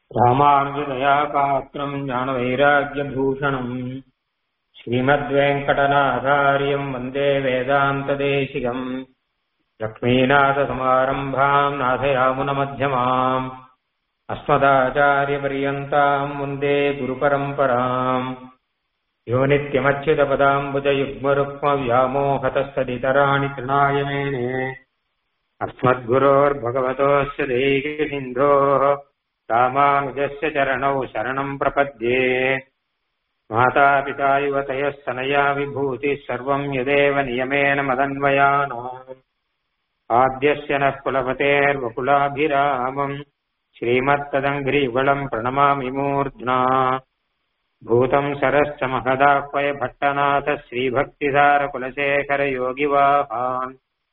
ராமானுஜதயா பாத்திரம் ஞானவைராக்கியபூஷணம் ஸ்ரீமத்வேங்கடநாதாரியம் வந்தே வேதாந்ததேசிகம் லக்ஷ்மீநாதசமாரம்பாம் நாதயாமுனமध्यமாம் अस्मदाचार्यपर्यन्ताम् वन्दे गुरुपरम्पराम् यो नित्यमच्युतपदाम्बुजयुग्मरुक्मव्यामोहतस्तदितराणि तृणाय मेने अस्मद्गुरोर्भगवतोऽस्य देहिसिन्धोः रामानुजस्य चरणौ शरणम् प्रपद्ये मातापिता युवतयः सनया विभूतिः सर्वम् यदेव नियमेन मदन्वयानाम् आद्यस्य नः कुलपतेर्वकुलाभिरामम् श्रीमत्तदङ्घ्रियुगलम् प्रणमामि मूर्ध्ना भूतम् सरश्च महदाह्वय भट्टनाथ श्रीभक्तिसारकुलशेखरयोगिवाहान्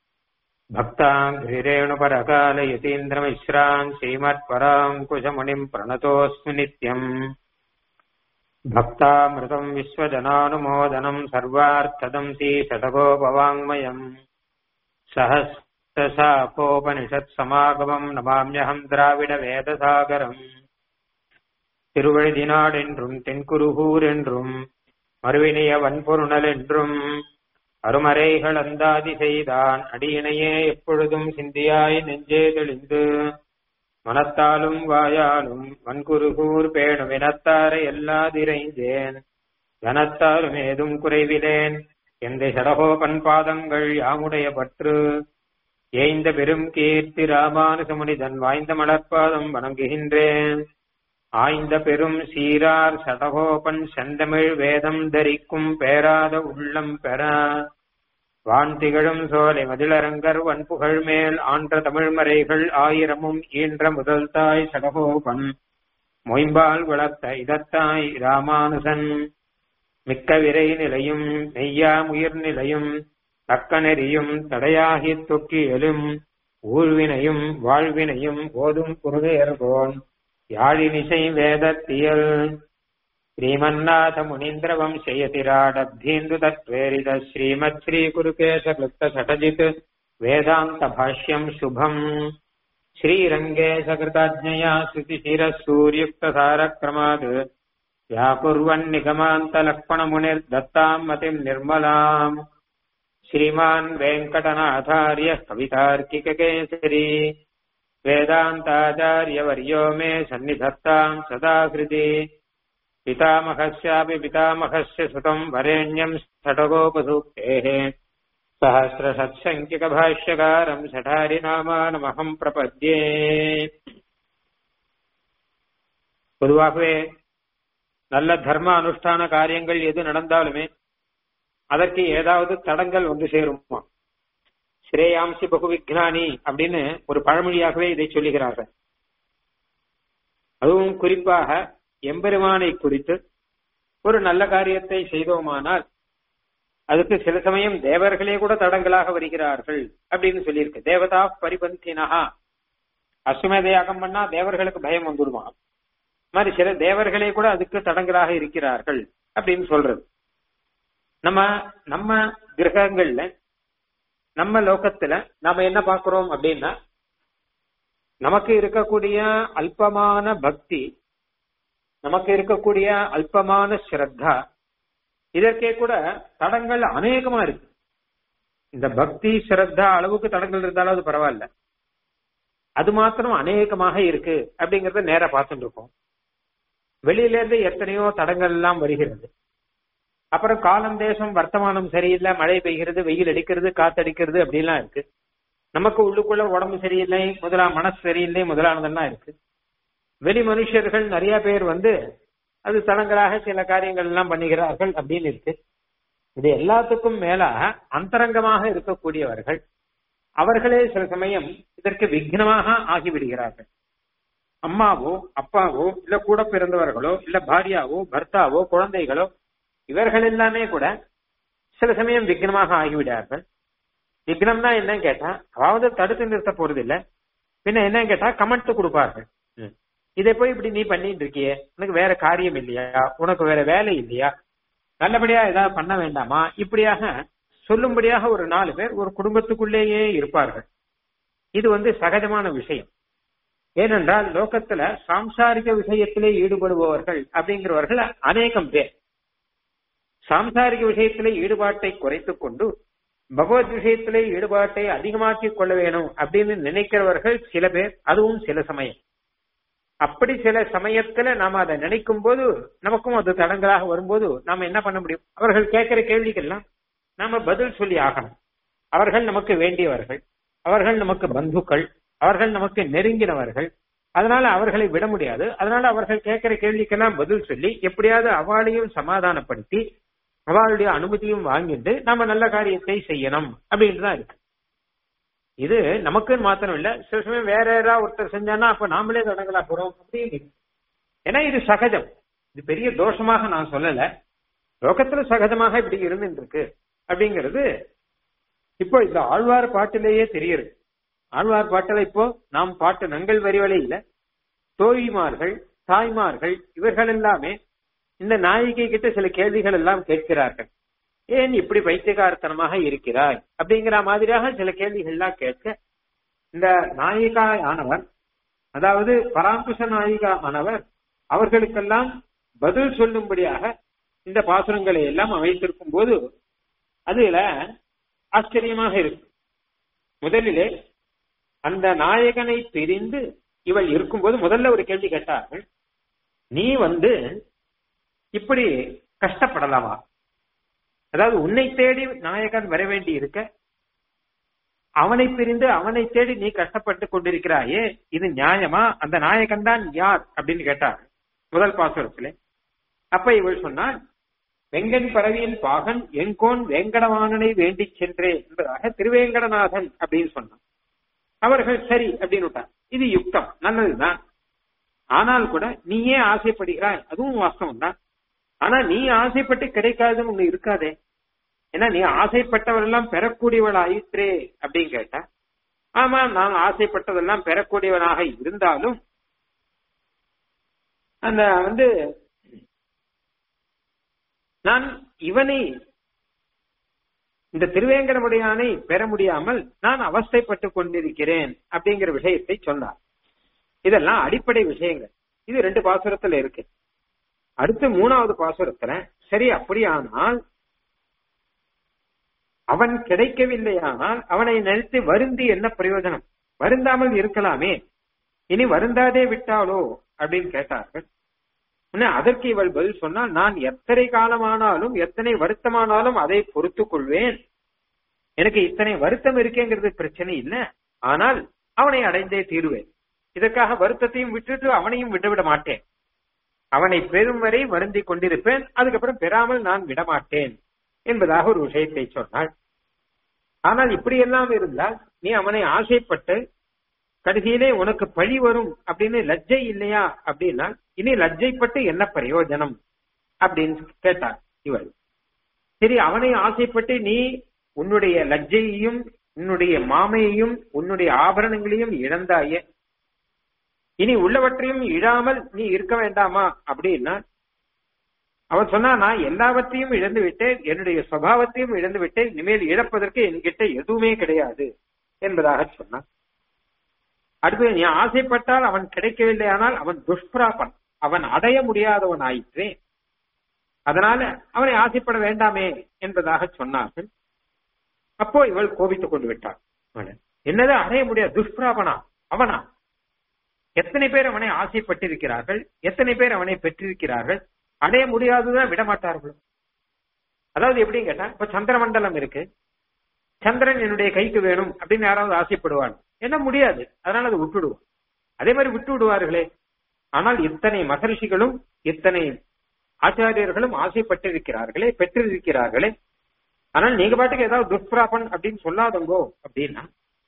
भक्ताङ्घ्रिरेणुपरकालयतीन्द्रमिश्रान् श्रीमत्पराङ्कुशमुनिम् प्रणतोऽस्मि नित्यम् भक्तामृतम् विश्वजनानुमोदनम् सर्वार्थदंसी शतकोपवाङ्मयम् सहस् சாப்போபனிஷத்சமாகமம் நமாமியகம் திராவிட வேதசாகரம் திருவழுதினாடு என்றும் தென்குருகூர் என்றும் மறுவினிய வன்பொருணல் என்றும் அருமறைகள் அந்தாதி செய்தான் அடியினையே எப்பொழுதும் சிந்தியாய் நெஞ்சே தெளிந்து மனத்தாலும் வாயாலும் வன்குருகூர் பேணும் இனத்தாரை எல்லாதிரைந்தேன் தனத்தாலும் ஏதும் குறைவிலேன் எந்த சடகோபன் பாதங்கள் யாமுடைய பற்று ஏய்ந்த பெரும் கீர்த்தி ராமானுசமுனிதன் வாய்ந்த மலர்பாதம் வணங்குகின்றேன் ஆய்ந்த பெரும் சீரார் சடகோபன் செந்தமிழ் வேதம் தரிக்கும் பேராத உள்ளம் பெற வான் திகழும் சோலை மதிலரங்கர் வன்புகழ் மேல் ஆன்ற தமிழ்மறைகள் ஆயிரமும் ஈன்ற முதல் தாய் சடகோபன் மொயம்பால் வளர்த்த இதத்தாய் ராமானுசன் மிக்க விரை நிலையும் மெய்யாமுயிர் நிலையும் தக்க நெறியும் தடையாகித் தொக்கியலும் ஊழ்வினையும் வாழ்வினையும் ஓதும் குருகையர்கோன் யாழினிசை வேதத்தியல் ஸ்ரீமன்னாத முனீந்திர வம்சயதிராடப்தீந்து தத்வேரித ஸ்ரீமத் ஸ்ரீ குருகேச கிருப்த சடஜித் வேதாந்த பாஷ்யம் சுபம் ஸ்ரீரங்கே சகிருதாஜ்ஞயா ஸ்ருதிசிர சூர்யுக்த சாரக்ரமாத் व्याकुर्वन्निगमान्तलक्ष्मणमुनिर्दत्ताम् मतिम् निर्मलाम् श्रीमान् वेङ्कटनाथार्यः कवितार्किककेसरी वेदान्ताचार्यवर्यो मे सन्निधत्ताम् सदा कृति पितामहस्यापि पितामहस्य सुतम् वरेण्यम् षटगोपसूक्तेः सहस्रषत्सङ्ख्यकभाष्यकारम् षठारिनामानमहम् प्रपद्ये பொதுவாகவே நல்ல தர்ம அனுஷ்டான காரியங்கள் எது நடந்தாலுமே அதற்கு ஏதாவது தடங்கள் வந்து சேருமா ஸ்ரேயாம்சி பகுவிக்னானி அப்படின்னு ஒரு பழமொழியாகவே இதை சொல்லுகிறார்கள் அதுவும் குறிப்பாக எம்பெருமானை குறித்து ஒரு நல்ல காரியத்தை செய்தோமானால் அதுக்கு சில சமயம் தேவர்களே கூட தடங்களாக வருகிறார்கள் அப்படின்னு சொல்லியிருக்கு தேவதா பரிபந்தினஹா அஸ்வமேத யாகம் பண்ணா தேவர்களுக்கு பயம் வந்துடுமா மாதிரி சில தேவர்களே கூட அதுக்கு தடங்களாக இருக்கிறார்கள் அப்படின்னு சொல்றது நம்ம நம்ம கிரகங்கள்ல நம்ம லோகத்துல நாம என்ன பாக்குறோம் அப்படின்னா நமக்கு இருக்கக்கூடிய அல்பமான பக்தி நமக்கு இருக்கக்கூடிய அல்பமான ஸ்ரத்தா இதற்கே கூட தடங்கள் அநேகமா இருக்கு இந்த பக்தி ஸ்ரத்தா அளவுக்கு தடங்கள் இருந்தாலும் அது பரவாயில்ல அது மாத்திரம் அநேகமாக இருக்கு அப்படிங்கறத நேர பார்த்துட்டு இருக்கோம் வெளியில இருந்து எத்தனையோ தடங்கள் எல்லாம் வருகிறது அப்புறம் காலம் தேசம் வர்த்தமானம் சரியில்லை மழை பெய்கிறது வெயில் அடிக்கிறது காத்தடிக்கிறது அப்படிலாம் இருக்கு நமக்கு உள்ளுக்குள்ள உடம்பு சரியில்லை முதலா மனசு சரியில்லை முதலானதெல்லாம் இருக்கு வெளி மனுஷர்கள் நிறைய பேர் வந்து அது தடங்களாக சில காரியங்கள் எல்லாம் பண்ணுகிறார்கள் அப்படின்னு இருக்கு இது எல்லாத்துக்கும் மேலாக அந்தரங்கமாக இருக்கக்கூடியவர்கள் அவர்களே சில சமயம் இதற்கு விக்னமாக ஆகிவிடுகிறார்கள் அம்மாவோ அப்பாவோ இல்ல கூட பிறந்தவர்களோ இல்ல பாரியாவோ பர்த்தாவோ குழந்தைகளோ இவர்கள் எல்லாமே கூட சில சமயம் விக்னமாக ஆகிவிடார்கள் விக்னம்னா என்ன கேட்டா அதாவது தடுத்து நிறுத்த போறது இல்ல பின்ன என்ன கேட்டா கமெண்ட் கொடுப்பார்கள் இதை போய் இப்படி நீ பண்ணிட்டு இருக்கியே உனக்கு வேற காரியம் இல்லையா உனக்கு வேற வேலை இல்லையா நல்லபடியா ஏதாவது பண்ண வேண்டாமா இப்படியாக சொல்லும்படியாக ஒரு நாலு பேர் ஒரு குடும்பத்துக்குள்ளேயே இருப்பார்கள் இது வந்து சகஜமான விஷயம் ஏனென்றால் லோகத்துல சாம்சாரிக விஷயத்திலே ஈடுபடுபவர்கள் அப்படிங்கிறவர்கள் அநேகம் பேர் சாம்சாரிக விஷயத்திலே ஈடுபாட்டை குறைத்துக் கொண்டு பகவத் விஷயத்திலே ஈடுபாட்டை அதிகமாக்கிக் கொள்ள வேணும் அப்படின்னு நினைக்கிறவர்கள் சில பேர் அதுவும் சில சமயம் அப்படி சில சமயத்துல நாம அதை நினைக்கும் போது நமக்கும் அது தடங்களாக வரும்போது நாம என்ன பண்ண முடியும் அவர்கள் கேட்கிற கேள்விகள்லாம் நாம பதில் சொல்லி ஆகணும் அவர்கள் நமக்கு வேண்டியவர்கள் அவர்கள் நமக்கு பந்துக்கள் அவர்கள் நமக்கு நெருங்கினவர்கள் அதனால அவர்களை விட முடியாது அதனால அவர்கள் கேட்கிற கேள்விக்கெல்லாம் பதில் சொல்லி எப்படியாவது அவளையும் சமாதானப்படுத்தி அவளுடைய அனுமதியும் வாங்கிட்டு நம்ம நல்ல காரியத்தை செய்யணும் அப்படின்ட்டு தான் இருக்கு இது நமக்குன்னு மாத்திரம் இல்ல சில சமயம் வேற யாராவது ஒருத்தர் செஞ்சானா அப்ப நாமளே தடங்களா போறோம் அப்படின்னு ஏன்னா இது சகஜம் இது பெரிய தோஷமாக நான் சொல்லல லோகத்துல சகஜமாக இப்படி இருந்துட்டு இருக்கு அப்படிங்கிறது இப்போ இந்த ஆழ்வார் பாட்டிலேயே தெரியுது ஆழ்வார் பாட்டில இப்போ நாம் பாட்டு நங்கள் வரிவலை இல்ல தோழிமார்கள் தாய்மார்கள் இவர்கள் எல்லாமே இந்த நாயிகை கிட்ட சில கேள்விகள் எல்லாம் கேட்கிறார்கள் ஏன் இப்படி பைத்தியகாரத்தனமாக இருக்கிறாய் அப்படிங்கிற மாதிரியாக சில கேள்விகள்லாம் கேட்க இந்த நாயிகா ஆனவர் அதாவது பராங்குஷ நாயிகா ஆனவர் அவர்களுக்கெல்லாம் பதில் சொல்லும்படியாக இந்த பாசுரங்களை எல்லாம் அமைத்திருக்கும் போது அதுல ஆச்சரியமாக இருக்கு முதலிலே அந்த நாயகனை பிரிந்து இவள் இருக்கும்போது முதல்ல ஒரு கேள்வி கேட்டார்கள் நீ வந்து இப்படி கஷ்டப்படலாமா அதாவது உன்னை தேடி நாயகன் வர வேண்டி இருக்க அவனை பிரிந்து அவனை தேடி நீ கஷ்டப்பட்டு கொண்டிருக்கிறாயே இது நியாயமா அந்த நாயகன் தான் யார் அப்படின்னு கேட்டார் முதல் பாசுரத்திலே அப்ப இவள் சொன்னான் வெங்கன் பறவையின் பாகன் எங்கோன் வேங்கடவாணனை வேண்டி சென்றே என்பதாக திருவேங்கடநாதன் அப்படின்னு சொன்னான் அவர்கள் சரி அப்படின்னு விட்டார் இது யுக்தம் நல்லதுதான் ஆனால் கூட நீயே ஆசைப்படுகிறாய் அதுவும் வாஸ்தவம் தான் ஆனா நீ ஆசைப்பட்டு கிடைக்காதுன்னு ஒண்ணு இருக்காதே ஏன்னா நீ ஆசைப்பட்டவர் எல்லாம் பெறக்கூடியவள் ஆயிற்றே அப்படின்னு கேட்டா ஆமா நான் ஆசைப்பட்டதெல்லாம் பெறக்கூடியவனாக இருந்தாலும் அந்த வந்து நான் இவனை இந்த திருவேங்கடமுடையானை பெற முடியாமல் நான் அவஸ்தைப்பட்டு கொண்டிருக்கிறேன் அப்படிங்கிற விஷயத்தை சொன்னார் இதெல்லாம் அடிப்படை விஷயங்கள் இது ரெண்டு பாசுரத்துல இருக்கு அடுத்து மூணாவது பாசுரத்துல சரி அப்படியானால் அவன் கிடைக்கவில்லையானால் அவனை நினைத்து வருந்தி என்ன பிரயோஜனம் வருந்தாமல் இருக்கலாமே இனி வருந்தாதே விட்டாலோ அப்படின்னு கேட்டார்கள் அதற்கு இவள் பதில் சொன்னால் நான் எத்தனை காலமானாலும் எத்தனை வருத்தமானாலும் அதை பொறுத்துக் கொள்வேன் எனக்கு இத்தனை வருத்தம் இருக்கேங்கிறது பிரச்சனை இல்லை ஆனால் அவனை அடைந்தே தீருவேன் இதற்காக வருத்தத்தையும் விட்டுட்டு அவனையும் விட்டுவிட மாட்டேன் அவனை பெறும் வரை வருந்தி கொண்டிருப்பேன் அதுக்கப்புறம் பெறாமல் நான் விடமாட்டேன் என்பதாக ஒரு விஷயத்தை சொன்னாள் ஆனால் இப்படி எல்லாம் இருந்தால் நீ அவனை ஆசைப்பட்டு கடைசியிலே உனக்கு பழி வரும் அப்படின்னு லஜ்ஜை இல்லையா அப்படின்னா இனி லஜ்ஜைப்பட்டு என்ன பிரயோஜனம் அப்படின்னு கேட்டார் இவள் சரி அவனை ஆசைப்பட்டு நீ உன்னுடைய லஜ்ஜையையும் உன்னுடைய மாமையையும் உன்னுடைய ஆபரணங்களையும் இழந்தாயே இனி உள்ளவற்றையும் இழாமல் நீ இருக்க வேண்டாமா அப்படின்னா அவன் சொன்னா நான் எல்லாவற்றையும் இழந்து விட்டேன் என்னுடைய சுவாவத்தையும் இழந்து விட்டேன் இனிமேல் இழப்பதற்கு என்கிட்ட எதுவுமே கிடையாது என்பதாக சொன்னான் அடுத்து நீ ஆசைப்பட்டால் அவன் கிடைக்கவில்லை ஆனால் அவன் துஷ்பிராபன் அவன் அடைய முடியாதவன் ஆயிற்றே அதனால அவனை ஆசைப்பட வேண்டாமே என்பதாக சொன்னார்கள் அப்போ இவள் கோபித்துக் கொண்டு விட்டாள் என்னது அடைய முடியாது துஷ்பிராபனா அவனா எத்தனை பேர் அவனை ஆசைப்பட்டிருக்கிறார்கள் எத்தனை பேர் அவனை பெற்றிருக்கிறார்கள் அடைய முடியாதுதான் விட மாட்டார்கள் அதாவது எப்படின்னு கேட்டா இப்ப சந்திரமண்டலம் இருக்கு சந்திரன் என்னுடைய கைக்கு வேணும் அப்படின்னு யாராவது ஆசைப்படுவாங்க என்ன முடியாது அதனால அதை விட்டுடுவோம் அதே மாதிரி விட்டு விடுவார்களே ஆனால் இத்தனை மகரிஷிகளும் இத்தனை ஆச்சாரியர்களும் ஆசைப்பட்டிருக்கிறார்களே பெற்றிருக்கிறார்களே ஆனால் நீங்க பாட்டுக்கு ஏதாவது துஷ்பிராபன் அப்படின்னு சொல்லாதங்கோ அப்படின்னா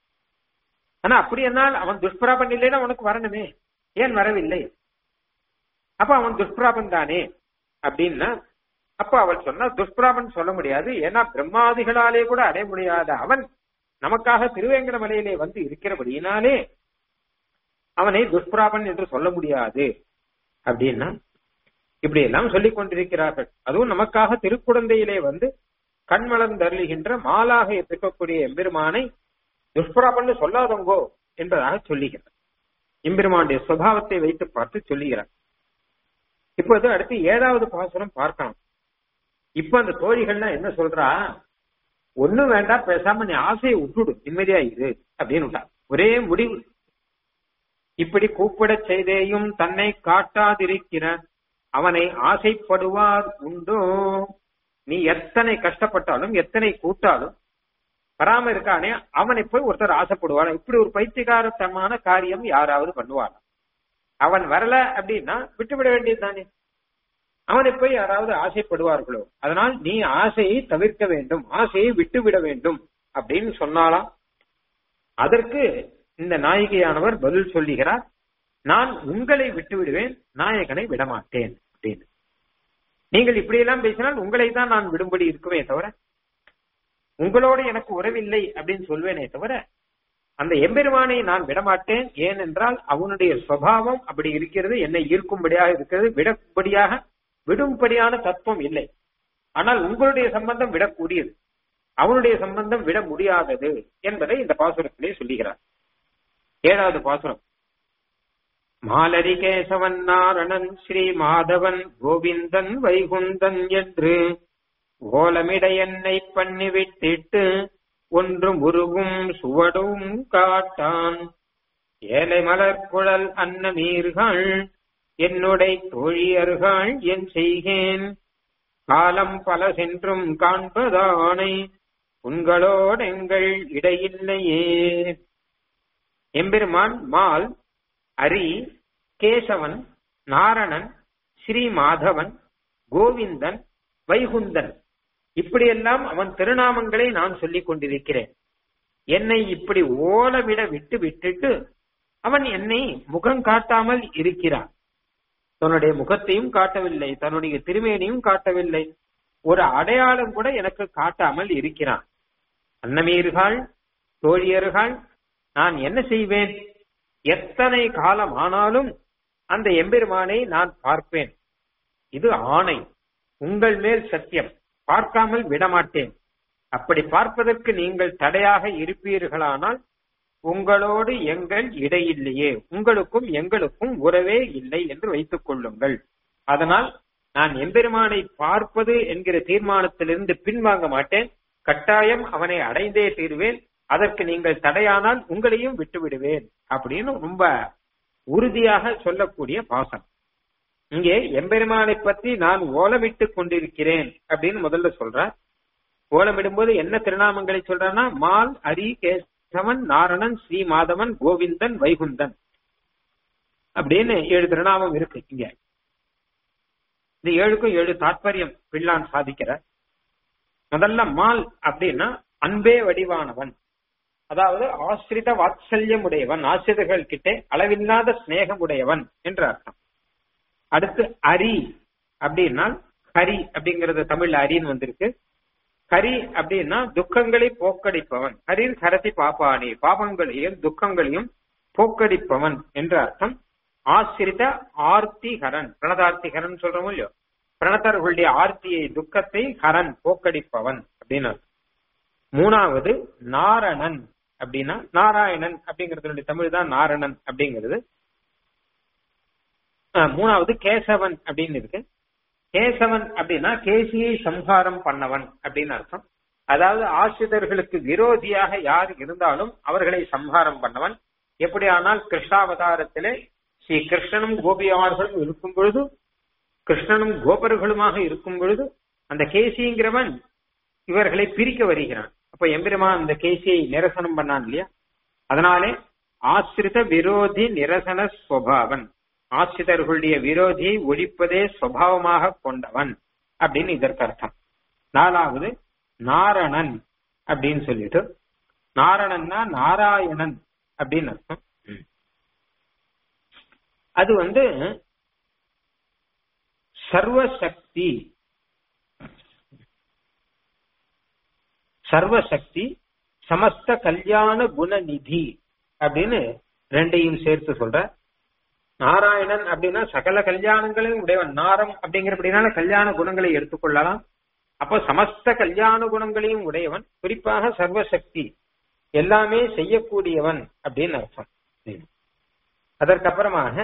ஆனா அப்படி என்னால் அவன் துஷ்பிராபன் இல்லைன்னா உனக்கு வரணுமே ஏன் வரவில்லை அப்ப அவன் துஷ்பிராபன் தானே அப்படின்னா அப்ப அவள் சொன்னா துஷ்பிராபன் சொல்ல முடியாது ஏன்னா பிரம்மாதிகளாலே கூட அடைய முடியாத அவன் நமக்காக திருவேங்கட மலையிலே வந்து இருக்கிறபடியினாலே அவனை துஷ்பிராபன் என்று சொல்ல முடியாது அப்படின்னா இப்படி எல்லாம் சொல்லிக் கொண்டிருக்கிறார்கள் அதுவும் நமக்காக திருக்குழந்தையிலே வந்து கண்மலர்ந்தருளுகின்ற மாலாக இருக்கக்கூடிய எம்பெருமானை துஷ்பிராபன் சொல்லாதங்கோ என்பதாக சொல்லுகிறார் எம்பெருமானுடைய சுபாவத்தை வைத்து பார்த்து சொல்லுகிறார் இப்போது அடுத்து ஏழாவது பாசுரம் பார்க்கலாம் இப்ப அந்த தோழிகள்லாம் என்ன சொல்றா ஒண்ணும் வேண்டாம் பேசாம நீ ஆசையை விட்டுடு நிம்மதியா இரு அப்படின்னு விட்டா ஒரே முடிவு இப்படி கூப்பிடச் செய்தேயும் தன்னை காட்டாதிருக்கிற அவனை ஆசைப்படுவார் உண்டோ நீ எத்தனை கஷ்டப்பட்டாலும் எத்தனை கூட்டாலும் வராம இருக்கானே அவனை போய் ஒருத்தர் ஆசைப்படுவான் இப்படி ஒரு பைத்தியகாரத்தனமான காரியம் யாராவது பண்ணுவானா அவன் வரல அப்படின்னா விட்டுவிட வேண்டியது தானே அவனை போய் யாராவது ஆசைப்படுவார்களோ அதனால் நீ ஆசையை தவிர்க்க வேண்டும் ஆசையை விட்டுவிட வேண்டும் அப்படின்னு சொன்னாலாம் அதற்கு இந்த நாயகியானவர் பதில் சொல்லுகிறார் நான் உங்களை விட்டு விடுவேன் நாயகனை விடமாட்டேன் அப்படின்னு நீங்கள் இப்படியெல்லாம் பேசினால் உங்களை தான் நான் விடும்படி இருக்குமே தவிர உங்களோடு எனக்கு உறவில்லை அப்படின்னு சொல்வேனே தவிர அந்த எம்பெருமானை நான் விடமாட்டேன் ஏனென்றால் அவனுடைய சுவாவம் அப்படி இருக்கிறது என்னை ஈர்க்கும்படியாக இருக்கிறது விடப்படியாக விடும்படியான தத்துவம் இல்லை ஆனால் உங்களுடைய சம்பந்தம் விடக்கூடியது அவனுடைய சம்பந்தம் விட முடியாதது என்பதை இந்த பாசுரத்திலே சொல்லுகிறார் ஏழாவது பாசுரம் மாலரி கேசவன் நாரணன் ஸ்ரீ மாதவன் கோவிந்தன் வைகுந்தன் என்று ஓலமிட என்னை பண்ணிவிட்டிட்டு ஒன்றும் உருவும் சுவடும் காட்டான் ஏலை மலர்குழல் அன்னமீர்கள் என்னுடைய தோழியர்கள் என் செய்கேன் காலம் பல சென்றும் காண்பதானை உங்களோடெங்கள் இடையில்லையே எம்பெருமான் மால் அரி கேசவன் நாரணன் ஸ்ரீ மாதவன் கோவிந்தன் வைகுந்தன் இப்படியெல்லாம் அவன் திருநாமங்களை நான் சொல்லிக் கொண்டிருக்கிறேன் என்னை இப்படி ஓலவிட விட்டு விட்டுட்டு அவன் என்னை முகம் காட்டாமல் இருக்கிறான் தன்னுடைய முகத்தையும் காட்டவில்லை தன்னுடைய திருமேனியும் காட்டவில்லை ஒரு அடையாளம் கூட எனக்கு காட்டாமல் இருக்கிறான் அன்னமீர்கள் தோழியர்கள் நான் என்ன செய்வேன் எத்தனை காலம் ஆனாலும் அந்த எம்பெருமானை நான் பார்ப்பேன் இது ஆணை உங்கள் மேல் சத்தியம் பார்க்காமல் விடமாட்டேன் அப்படி பார்ப்பதற்கு நீங்கள் தடையாக இருப்பீர்களானால் உங்களோடு எங்கள் இடையில்லையே உங்களுக்கும் எங்களுக்கும் உறவே இல்லை என்று வைத்துக் கொள்ளுங்கள் அதனால் நான் எம்பெருமானை பார்ப்பது என்கிற தீர்மானத்திலிருந்து பின்வாங்க மாட்டேன் கட்டாயம் அவனை அடைந்தே தீர்வேன் அதற்கு நீங்கள் தடையானால் உங்களையும் விட்டு விடுவேன் அப்படின்னு ரொம்ப உறுதியாக சொல்லக்கூடிய பாசம் இங்கே எம்பெருமானை பற்றி நான் ஓலமிட்டுக் கொண்டிருக்கிறேன் அப்படின்னு முதல்ல சொல்றார் ஓலமிடும்போது என்ன திருநாமங்களை சொல்றான்னா மால் அரி கேசவன் நாரணன் ஸ்ரீ மாதவன் கோவிந்தன் வைகுந்தன் அப்படின்னு ஏழு திருநாமம் இருக்கு இங்க இந்த ஏழுக்கும் ஏழு தாற்பயம் பிள்ளான் சாதிக்கிறார் முதல்ல மால் அப்படின்னா அன்பே வடிவானவன் அதாவது ஆசிரித வாத்சல்யம் உடையவன் ஆசிரியர்கள் கிட்டே அளவில்லாத சிநேகம் உடையவன் என்று அர்த்தம் அடுத்து அரி அப்படின்னா ஹரி அப்படிங்கறது தமிழ்ல அரின்னு வந்திருக்கு ஹரி அப்படின்னா துக்கங்களை போக்கடிப்பவன் ஹரின் ஹரதி பாப்பானி பாபங்களையும் துக்கங்களையும் போக்கடிப்பவன் என்று அர்த்தம் ஆசிரித ஆர்த்தி ஹரன் பிரணதார்த்தி ஹரன் சொல்றோம் இல்லையோ பிரணதர்களுடைய ஆர்த்தியை துக்கத்தை ஹரன் போக்கடிப்பவன் அப்படின்னு அர்த்தம் மூணாவது நாரணன் அப்படின்னா நாராயணன் அப்படிங்கறதுடைய தமிழ் தான் நாரணன் அப்படிங்கிறது மூணாவது கேசவன் அப்படின்னு இருக்கு கேசவன் அப்படின்னா கேசியை சம்ஹாரம் பண்ணவன் அப்படின்னு அர்த்தம் அதாவது ஆசிரியர்களுக்கு விரோதியாக யார் இருந்தாலும் அவர்களை சம்ஹாரம் பண்ணவன் எப்படியானால் கிருஷ்ணாவதாரத்திலே ஸ்ரீ கிருஷ்ணனும் கோபியார்களும் இருக்கும் பொழுது கிருஷ்ணனும் கோபர்களுமாக இருக்கும் பொழுது அந்த கேசிங்கிறவன் இவர்களை பிரிக்க வருகிறான் அப்ப எம்பெருமான் அந்த கேசியை நிரசனம் பண்ணான் இல்லையா அதனாலே ஆசிரித விரோதி நிரசன ஸ்வபாவன் ஆசிரியர்களுடைய விரோதியை ஒழிப்பதே சுவாவமாக கொண்டவன் அப்படின்னு இதற்கு அர்த்தம் நாலாவது நாரணன் அப்படின்னு சொல்லிட்டு நாரணன்னா நாராயணன் அப்படின்னு அர்த்தம் அது வந்து சர்வசக்தி சர்வசக்தி சமஸ்த கல்யாண குணநிதி அப்படின்னு ரெண்டையும் சேர்த்து சொல்ற நாராயணன் அப்படின்னா சகல கல்யாணங்களையும் உடையவன் நாரம் அப்படிங்கிறபடினால கல்யாண குணங்களை எடுத்துக்கொள்ளலாம் அப்போ சமஸ்த கல்யாண குணங்களையும் உடையவன் குறிப்பாக சர்வசக்தி எல்லாமே செய்யக்கூடியவன் அப்படின்னு அர்த்தம் அதற்கப்புறமாக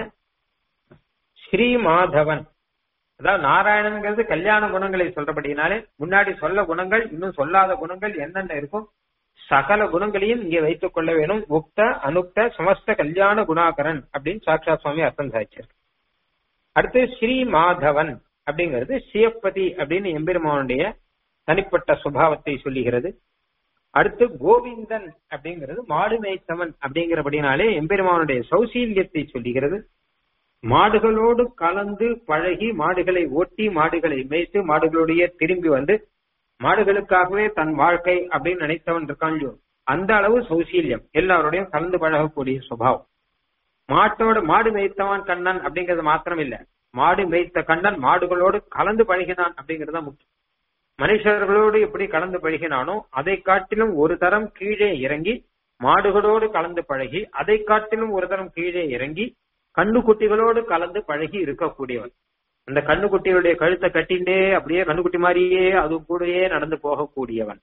ஸ்ரீ மாதவன் அதாவது நாராயணன்கிறது கல்யாண குணங்களை சொல்றபடினாலே முன்னாடி சொல்ல குணங்கள் இன்னும் சொல்லாத குணங்கள் என்னென்ன இருக்கும் சகல குணங்களையும் இங்கே வைத்துக் கொள்ள வேணும் உக்த அனுக்த சமஸ்த கல்யாண குணாகரன் அப்படின்னு சாட்சா சுவாமி அர்த்தம் சாதிச்சிருக்கு அடுத்து ஸ்ரீ மாதவன் அப்படிங்கிறது சிவப்பதி அப்படின்னு எம்பெருமானுடைய தனிப்பட்ட சுபாவத்தை சொல்லுகிறது அடுத்து கோவிந்தன் அப்படிங்கிறது மாடு மேய்த்தவன் அப்படிங்கிறபடினாலே எம்பெருமானுடைய சௌசீல்யத்தை சொல்லுகிறது மாடுகளோடு கலந்து பழகி மாடுகளை ஓட்டி மாடுகளை மேய்த்து மாடுகளுடைய திரும்பி வந்து மாடுகளுக்காகவே தன் வாழ்க்கை அப்படின்னு நினைத்தவன் இருக்கான் இல்லையோ அந்த அளவு சௌசீல்யம் எல்லாரோடையும் கலந்து பழகக்கூடிய சுபாவம் மாட்டோட மாடு மேய்த்தவன் கண்ணன் அப்படிங்கிறது மாத்திரம் இல்ல மாடு மேய்த்த கண்ணன் மாடுகளோடு கலந்து பழகினான் அப்படிங்கிறது தான் முக்கியம் மனுஷர்களோடு எப்படி கலந்து பழகினானோ அதை காட்டிலும் ஒரு தரம் கீழே இறங்கி மாடுகளோடு கலந்து பழகி அதை காட்டிலும் ஒரு தரம் கீழே இறங்கி கண்ணுக்குட்டிகளோடு கலந்து பழகி இருக்கக்கூடியவன் அந்த கண்ணுக்குட்டியுடைய கழுத்தை கட்டிண்டே அப்படியே கண்ணுக்குட்டி மாதிரியே அது கூடயே நடந்து போகக்கூடியவன்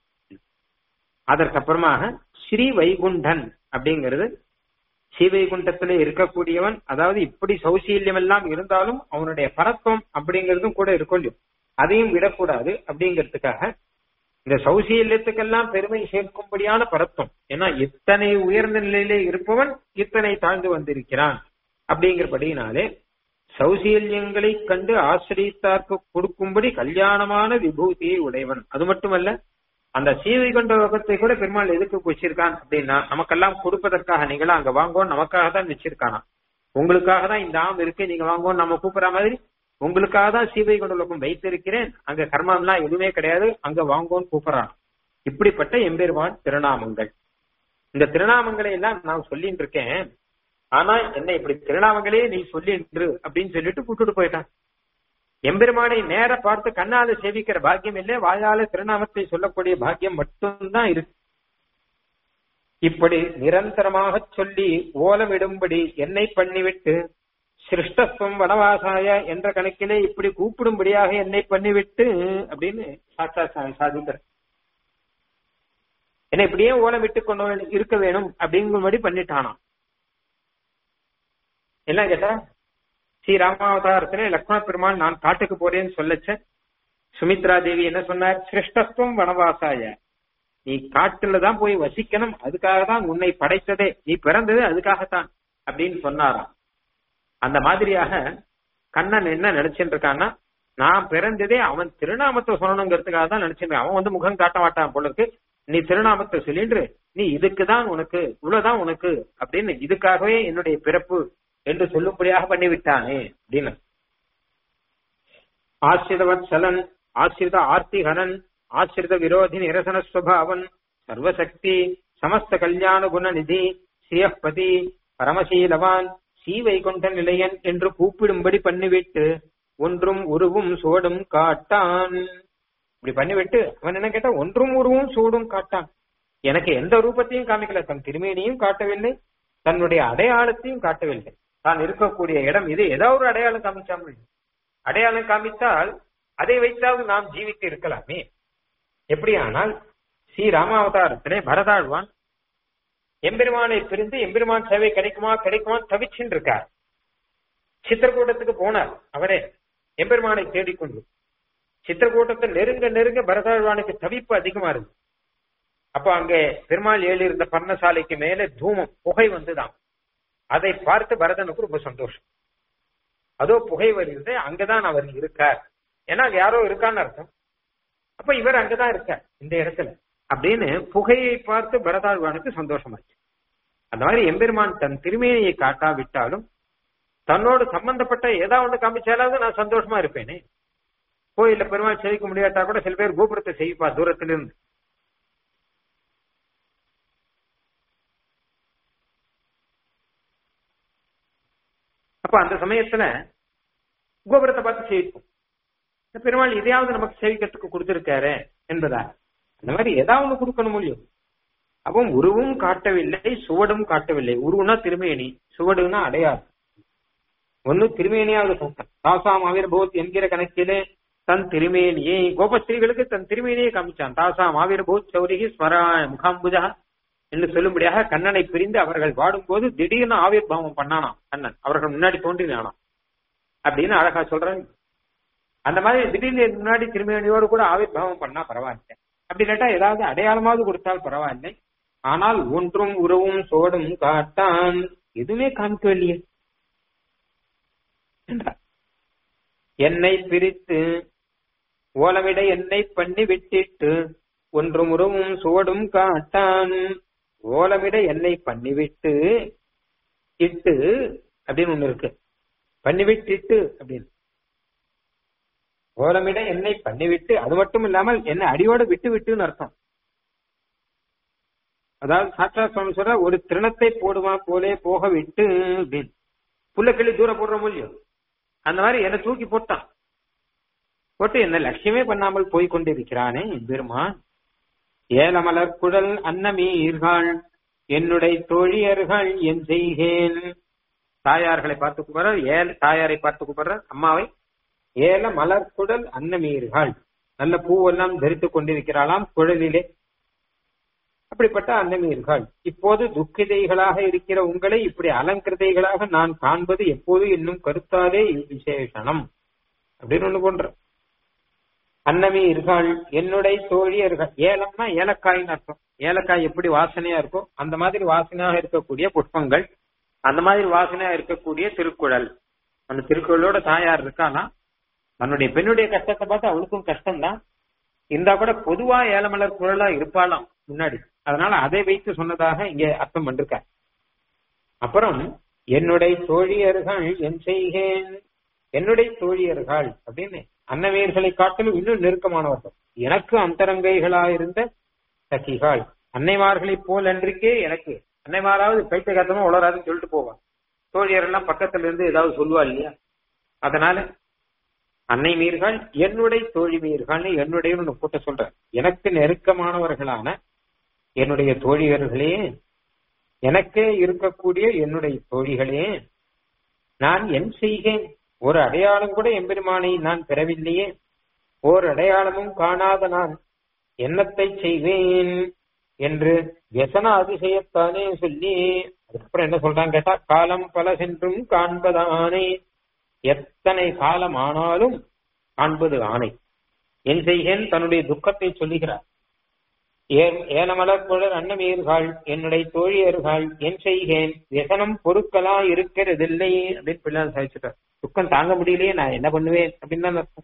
அதற்கப்புறமாக ஸ்ரீ வைகுண்டன் அப்படிங்கிறது ஸ்ரீவைகுண்டத்திலே இருக்கக்கூடியவன் அதாவது இப்படி சௌசீல்யம் எல்லாம் இருந்தாலும் அவனுடைய பரத்துவம் அப்படிங்கிறதும் கூட இருக்கும் அதையும் விடக்கூடாது அப்படிங்கிறதுக்காக இந்த சௌசீல்யத்துக்கெல்லாம் பெருமை சேர்க்கும்படியான பரத்துவம் ஏன்னா இத்தனை உயர்ந்த நிலையிலே இருப்பவன் இத்தனை தாழ்ந்து வந்திருக்கிறான் அப்படிங்கிறபடினாலே சௌசீல்யங்களை கண்டு ஆசிரியத்தார்க்கு கொடுக்கும்படி கல்யாணமான விபூதியை உடையவன் அது மட்டுமல்ல அந்த சீவை கொண்ட லோகத்தை கூட பெருமாள் எதுக்கு வச்சிருக்கான் அப்படின்னா நமக்கெல்லாம் கொடுப்பதற்காக நீங்களா அங்க வாங்கோன்னு நமக்காக தான் வச்சிருக்கானா உங்களுக்காக தான் இந்த ஆம் இருக்கு நீங்க வாங்கோன்னு நம்ம கூப்பிடுற மாதிரி உங்களுக்காக தான் சீவை கொண்ட லோகம் வைத்திருக்கிறேன் அங்க கர்மம்லாம் எதுவுமே கிடையாது அங்க வாங்கோன்னு கூப்பிடுறான் இப்படிப்பட்ட எம்பெருமான் திருநாமங்கள் இந்த திருநாமங்களை எல்லாம் நான் சொல்லிட்டு இருக்கேன் ஆனா என்ன இப்படி திருநாமங்களே நீ சொல்லின்று அப்படின்னு சொல்லிட்டு கூட்டுட்டு போயிட்டான் எம்பெருமானை நேர பார்த்து கண்ணால சேவிக்கிற பாக்கியம் இல்லை வாயால திருநாமத்தை சொல்லக்கூடிய பாக்கியம் மட்டும்தான் இருக்கு இப்படி நிரந்தரமாக சொல்லி ஓலமிடும்படி என்னை பண்ணிவிட்டு சிருஷ்டத்துவம் வனவாசாய என்ற கணக்கிலே இப்படி கூப்பிடும்படியாக என்னை பண்ணிவிட்டு அப்படின்னு சாட்சா சாதிக்கிற என்ன இப்படியே ஓலம் விட்டு கொண்டு இருக்க வேணும் அப்படிங்கும்படி பண்ணிட்டானாம் என்ன கேட்டா ஸ்ரீ ராமாவதாரத்திலே லக்ஷ்மண பெருமாள் நான் காட்டுக்கு போறேன்னு சொல்லச்ச சுமித்ரா தேவி என்ன சொன்னார் சிருஷ்டத்துவம் வனவாசாய நீ காட்டுல தான் போய் வசிக்கணும் அதுக்காக தான் உன்னை படைத்ததே நீ பிறந்தது அதுக்காகத்தான் அப்படின்னு சொன்னாராம் அந்த மாதிரியாக கண்ணன் என்ன நினைச்சுட்டு இருக்கான்னா நான் பிறந்ததே அவன் திருநாமத்தை சொல்லணுங்கிறதுக்காக தான் நினைச்சிருக்கான் அவன் வந்து முகம் காட்ட மாட்டான் போல இருக்கு நீ திருநாமத்தை சொல்லின்று நீ இதுக்குதான் உனக்கு இவ்வளவுதான் உனக்கு அப்படின்னு இதுக்காகவே என்னுடைய பிறப்பு என்று சொல்லும்படியாக பண்ணிவிட்டானே அப்படின்னு ஆசிரிதவத்சலன் ஆசிரித ஆர்த்திகரன் ஆசிரித விரோதி நிரசன ஸ்வபாவன் சர்வசக்தி சமஸ்த கல்யாண குண நிதி ஸ்ரீயப்பதி பரமசீலவான் சீவைகுண்ட நிலையன் என்று கூப்பிடும்படி பண்ணிவிட்டு ஒன்றும் உருவும் சோடும் காட்டான் இப்படி பண்ணிவிட்டு அவன் என்ன கேட்டா ஒன்றும் உருவும் சூடும் காட்டான் எனக்கு எந்த ரூபத்தையும் காமிக்கல தன் திருமேனியும் காட்டவில்லை தன்னுடைய அடையாளத்தையும் காட்டவில்லை தான் இருக்கக்கூடிய இடம் இது ஏதாவது ஒரு அடையாளம் காமிச்சாமல் அடையாளம் காமித்தால் அதை வைத்தாவது நாம் ஜீவித்து இருக்கலாமே எப்படியானால் ஸ்ரீ ராமாவதாரத்திலே பரதாழ்வான் எம்பெருமானை பிரிந்து எம்பெருமான் சேவை கிடைக்குமா கிடைக்குமா தவிச்சுன்னு இருக்கார் சித்திரக்கூட்டத்துக்கு போனார் அவரே எம்பெருமானை தேடிக்கொண்டு சித்திரக்கூட்டத்தை நெருங்க நெருங்க பரதாழ்வானுக்கு தவிப்பு அதிகமா இருக்கு அப்ப அங்க பெருமாள் ஏழு இருந்த பர்ணசாலைக்கு மேல தூமம் புகை வந்துதான் அதை பார்த்து பரதனுக்கு ரொம்ப சந்தோஷம் அதோ புகை வருகிறது அங்கதான் அவர் இருக்கார் ஏன்னா யாரோ இருக்கான்னு அர்த்தம் அப்ப இவர் அங்கதான் இருக்கார் இந்த இடத்துல அப்படின்னு புகையை பார்த்து பரதாழ்வானுக்கு சந்தோஷமாச்சு அந்த மாதிரி எம்பெருமான் தன் திருமேனியை காட்டாவிட்டாலும் தன்னோடு சம்பந்தப்பட்ட ஏதாவது ஒன்று காமிச்சாலாவது நான் சந்தோஷமா இருப்பேனே கோயில்ல பெருமாள் செவிக்க முடியாட்டா கூட சில பேர் கோபுரத்தை செய்ப்பா தூரத்துல இருந்து அப்ப அந்த சமயத்துல கோபுரத்தை பார்த்து சேவிப்போம் பெருமாள் இதையாவது நமக்கு சேவிக்கிறதுக்கு கொடுத்திருக்காரு என்பதா அந்த மாதிரி ஏதாவது கொடுக்கணும் முடியும் அப்போ உருவும் காட்டவில்லை சுவடும் காட்டவில்லை உருவுனா திருமேனி சுவடுனா அடையாளம் ஒன்னு திருமேனியாவது காட்டம் தாசாம் ஆவிர்போத் என்கிற கணக்கிலே தன் திருமேனியை கோபஸ்திரீகளுக்கு தன் திருமேனியை காமிச்சான் தாசாம் ஆவிர்போத் சௌரிகி ஸ்வராய முகாம்புஜா என்று சொல்லும்படியாக கண்ணனை பிரிந்து அவர்கள் வாடும்போது திடீர்னு ஆவிர்வாவம் பண்ணானாம் கண்ணன் அவர்கள் முன்னாடி தோன்றினானாம் அப்படின்னு அழகா சொல்றாங்க அந்த மாதிரி திடீர்னு முன்னாடி திருமணியோடு கூட ஆவிர்வாவம் பண்ணா பரவாயில்லை அப்படி கேட்டா ஏதாவது அடையாளமாவது கொடுத்தால் பரவாயில்லை ஆனால் ஒன்றும் உறவும் சோடும் காட்டான் எதுவுமே காமிக்கவில்லையே என்றார் என்னை பிரித்து ஓலமிட என்னை பண்ணி விட்டிட்டு ஒன்றும் உறவும் சோடும் காட்டான் ஓலமிட என்னை பண்ணிவிட்டு இட்டு அப்படின்னு ஒண்ணு இருக்கு பண்ணிவிட்டு அப்படின்னு ஓலமிட என்னை பண்ணிவிட்டு அது மட்டும் இல்லாமல் என்னை அடியோட விட்டு விட்டுன்னு அர்த்தம் அதாவது சாட்சா சுவாமி சொல்ற ஒரு திருணத்தை போடுவா போலே போக விட்டு அப்படின்னு புள்ளக்கிளி தூரம் போடுற மூலியம் அந்த மாதிரி என்னை தூக்கி போட்டான் போட்டு என்ன லட்சியமே பண்ணாமல் போய் கொண்டிருக்கிறானே பெருமான் ஏலமலர் குழல் அன்னமீர்கள் என்னுடைய தோழியர்கள் என் செய்கேன் தாயார்களை பார்த்து கூப்பிடுற ஏல தாயாரை பார்த்து கூப்பிடுற அம்மாவை ஏல மலர் குடல் அன்னமீர்கள் நல்ல பூவெல்லாம் தரித்துக் கொண்டிருக்கிறாளாம் குழலிலே அப்படிப்பட்ட அன்னமீர்கள் இப்போது துக்கிதைகளாக இருக்கிற உங்களை இப்படி அலங்கிருதைகளாக நான் காண்பது எப்போது இன்னும் கருத்தாதே விசேஷனம் அப்படின்னு ஒண்ணு போன்ற அன்னமீர்கள் என்னுடைய தோழியர்கள் ஏலம்னா ஏலக்காய்னு அர்த்தம் ஏலக்காய் எப்படி வாசனையா இருக்கோ அந்த மாதிரி வாசனையாக இருக்கக்கூடிய புஷ்பங்கள் அந்த மாதிரி வாசனையா இருக்கக்கூடிய திருக்குழல் அந்த திருக்குறளோட தாயார் இருக்கானா தன்னுடைய பெண்ணுடைய கஷ்டத்தை பார்த்து அவளுக்கும் கஷ்டம்தான் இருந்தா கூட பொதுவா ஏலமலர் குழலா இருப்பாளாம் முன்னாடி அதனால அதை வைத்து சொன்னதாக இங்க அர்த்தம் பண்ணிருக்க அப்புறம் என்னுடைய தோழியர்கள் என் செய்கேன் என்னுடைய தோழியர்கள் அப்படின்னு அன்னவீர்களை காட்டிலும் இன்னும் நெருக்கமானவர்கள் எனக்கு அந்தரங்கைகளா இருந்த சகிகள் அன்னைமார்களை போல் அன்றைக்கே எனக்கு அன்னைமாராவது பைத்த கத்தமா உளராதுன்னு சொல்லிட்டு போவான் தோழியர் எல்லாம் பக்கத்துல இருந்து ஏதாவது சொல்லுவா இல்லையா அதனால அன்னை மீர்கள் என்னுடைய தோழி மீர்கள் என்னுடைய கூட்ட சொல்ற எனக்கு நெருக்கமானவர்களான என்னுடைய தோழியர்களே எனக்கே இருக்கக்கூடிய என்னுடைய தோழிகளே நான் என் செய்கேன் ஒரு அடையாளம் கூட எம்பெருமானை நான் பெறவில்லையே ஓர் அடையாளமும் காணாத நான் என்னத்தை செய்வேன் என்று வியசன அதிசயத்தானே சொல்லி அதுக்கப்புறம் என்ன சொல்றாங்க கேட்டா காலம் பல சென்றும் காண்பதானே எத்தனை காலம் ஆனாலும் காண்பது ஆணை என் செய்கேன் தன்னுடைய துக்கத்தை சொல்லுகிறார் ஏனமலக்குழல் அன்னமீர்கள் என்னுடைய தோழியர்கள் என் செய்கேன் வியசனம் பொருட்களா இருக்கிறதில்லை அப்படின்னு பிள்ளைகள் சாதிச்சுட்டார் துக்கம் தாங்க முடியலையே நான் என்ன பண்ணுவேன் அப்படின்னு தான் அர்த்தம்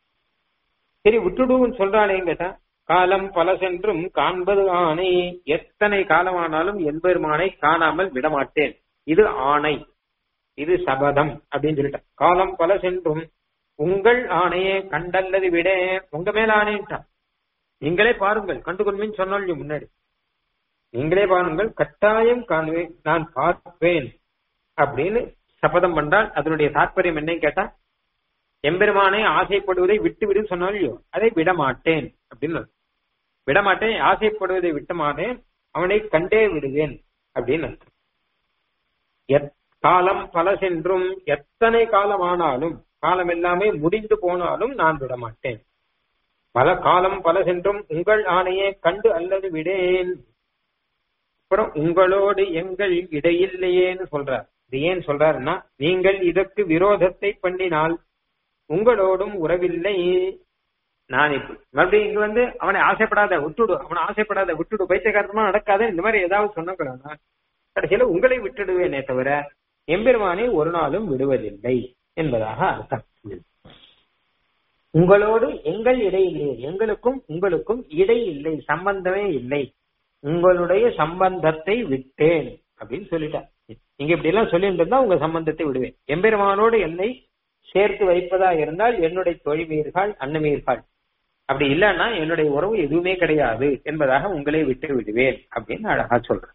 சரி விட்டுடுன்னு சொல்றானேன்னு கேட்டா காலம் பல சென்றும் காண்பது ஆணை எத்தனை காலமானாலும் என்பெருமானை காணாமல் விடமாட்டேன் இது ஆணை இது சபதம் அப்படின்னு சொல்லிட்டான் காலம் பல சென்றும் உங்கள் ஆணையே கண்டல்லது விட உங்க மேல ஆணையிட்டான் நீங்களே பாருங்கள் கண்டுகொள்வேன் சொன்னோம் முன்னாடி நீங்களே பாருங்கள் கட்டாயம் காணுவேன் நான் பார்ப்பேன் அப்படின்னு சபதம் பண்ணால் அதனுடைய தாற்பயம் என்னன்னு கேட்டா எம்பெருமானை ஆசைப்படுவதை விட்டு விடு சொன்னாலையோ அதை விட மாட்டேன் அப்படின்னு விடமாட்டேன் ஆசைப்படுவதை விட்ட மாட்டேன் அவனை கண்டே விடுவேன் அப்படின்னு அர்த்தம் காலம் பல சென்றும் எத்தனை காலம் ஆனாலும் காலம் எல்லாமே முடிந்து போனாலும் நான் விடமாட்டேன் பல காலம் பல சென்றும் உங்கள் ஆணையே கண்டு அல்லது விடேன் அப்புறம் உங்களோடு எங்கள் இடையில்லையேன்னு சொல்றார் இது ஏன் சொல்றாருன்னா நீங்கள் இதற்கு விரோதத்தை பண்ணினால் உங்களோடும் உறவில்லை நான் இப்ப மறுபடியும் இங்க வந்து அவனை ஆசைப்படாத விட்டுடு அவனை ஆசைப்படாத விட்டுடு பைத்தியகாரமா நடக்காத இந்த மாதிரி ஏதாவது சொன்னா கடைசியில உங்களை விட்டுடுவேனே தவிர எம்பெருமானை ஒரு நாளும் விடுவதில்லை என்பதாக அர்த்தம் உங்களோடு எங்கள் இடையில்லை எங்களுக்கும் உங்களுக்கும் இடை இல்லை சம்பந்தமே இல்லை உங்களுடைய சம்பந்தத்தை விட்டேன் அப்படின்னு சொல்லிட்டேன் நீங்க இப்படி எல்லாம் சொல்லிட்டு இருந்தா உங்க சம்பந்தத்தை விடுவேன் எம்பெருமானோடு என்னை சேர்த்து வைப்பதா இருந்தால் என்னுடைய தொழிமீர்கள் அன்னமீர்கள் அப்படி இல்லைன்னா என்னுடைய உறவு எதுவுமே கிடையாது என்பதாக உங்களை விட்டு விடுவேன் அப்படின்னு அழகா சொல்றேன்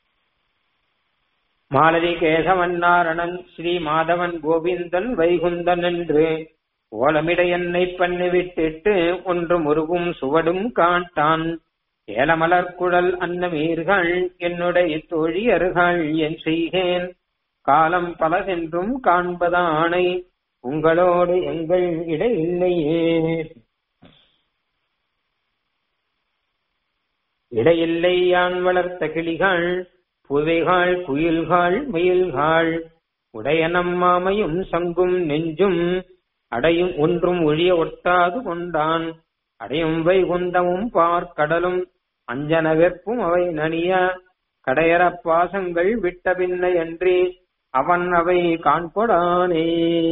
மாலதி கேசவன் நாரணன் ஸ்ரீ மாதவன் கோவிந்தன் வைகுந்தன் என்று ஓலமிட என்னை பண்ணி விட்டுட்டு ஒன்று முருகும் சுவடும் காட்டான் ஏலமலர் குழல் அன்னமீர்கள் என்னுடைய தோழியர்கள் என் செய்கேன் காலம் பல சென்றும் காண்பதானை உங்களோடு எங்கள் இடையில்லையே இடையில்லை யான் வளர்த்த கிளிகள் புதைகாள் குயில்காள் மயில்காள் உடையனம் மாமையும் சங்கும் நெஞ்சும் அடையும் ஒன்றும் ஒழிய ஒட்டாது கொண்டான் அடையும் வைகுந்தமும் பார்க்கடலும் அஞ்சன வெப்பும் அவை நனிய கடையற பாசங்கள் விட்ட பின்னை அன்றி அவன் அவை காண்படானே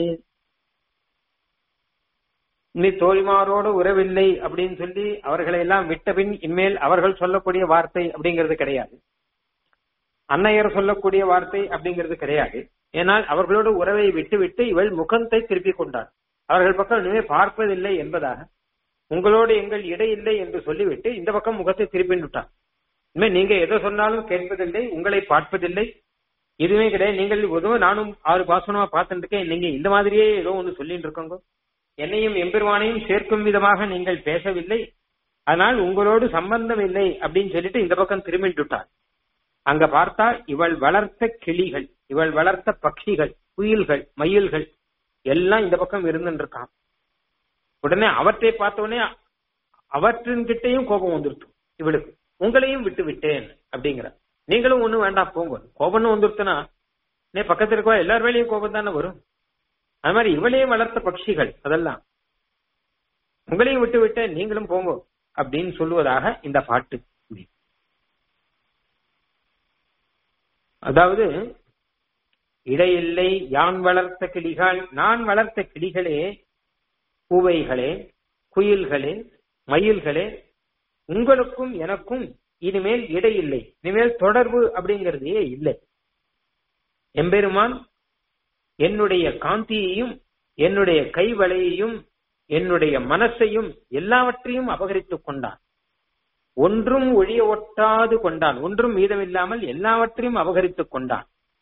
இனி தோழிமாரோடு உறவில்லை அப்படின்னு சொல்லி அவர்களை எல்லாம் விட்ட பின் இனிமேல் அவர்கள் சொல்லக்கூடிய வார்த்தை அப்படிங்கிறது கிடையாது அன்னையர் சொல்லக்கூடிய வார்த்தை அப்படிங்கிறது கிடையாது ஏனால் அவர்களோடு உறவை விட்டுவிட்டு இவள் முகத்தை திருப்பிக் கொண்டாள் அவர்கள் பக்கம் இனிமே பார்ப்பதில்லை என்பதாக உங்களோடு எங்கள் இடை இல்லை என்று சொல்லிவிட்டு இந்த பக்கம் முகத்தை திருப்பி விட்டான் இனிமே நீங்க எதை சொன்னாலும் கேட்பதில்லை உங்களை பார்ப்பதில்லை எதுவுமே கிடையாது நீங்கள் எதுவும் நானும் ஆறு பாசனமா பார்த்துட்டு இருக்கேன் நீங்க இந்த மாதிரியே ஏதோ ஒன்று சொல்லிட்டு இருக்கோங்க என்னையும் எம்பெருமானையும் சேர்க்கும் விதமாக நீங்கள் பேசவில்லை அதனால் உங்களோடு சம்பந்தம் இல்லை அப்படின்னு சொல்லிட்டு இந்த பக்கம் திரும்பிட்டு விட்டார் அங்க பார்த்தா இவள் வளர்த்த கிளிகள் இவள் வளர்த்த பட்சிகள் குயில்கள் மயில்கள் எல்லாம் இந்த பக்கம் இருந்துட்டு இருக்கான் உடனே அவற்றை பார்த்த உடனே அவற்றின் கிட்டையும் கோபம் வந்துருச்சு இவளுக்கு உங்களையும் விட்டு விட்டேன் அப்படிங்கிற நீங்களும் ஒண்ணும் வேண்டாம் போங்க கோபம்னு வந்துருச்சுன்னா நீ பக்கத்துல இருக்கவா எல்லார் வேலையும் கோபம் தானே வரும் அது மாதிரி இவளையும் வளர்த்த பட்சிகள் அதெல்லாம் உங்களையும் விட்டு விட்டு நீங்களும் போங்க அப்படின்னு சொல்லுவதாக இந்த பாட்டு அதாவது இடையில்லை யான் வளர்த்த கிளிகள் நான் வளர்த்த கிளிகளே பூவைகளே குயில்களே மயில்களே உங்களுக்கும் எனக்கும் இனிமேல் இடையில்லை இனிமேல் தொடர்பு அப்படிங்கிறதே இல்லை எம்பெருமான் என்னுடைய காந்தியையும் என்னுடைய கைவளையையும் என்னுடைய மனசையும் எல்லாவற்றையும் அபகரித்துக் கொண்டான் ஒன்றும் ஒழிய ஒட்டாது கொண்டான் ஒன்றும் மீதமில்லாமல் எல்லாவற்றையும் அபகரித்துக் கொண்டான்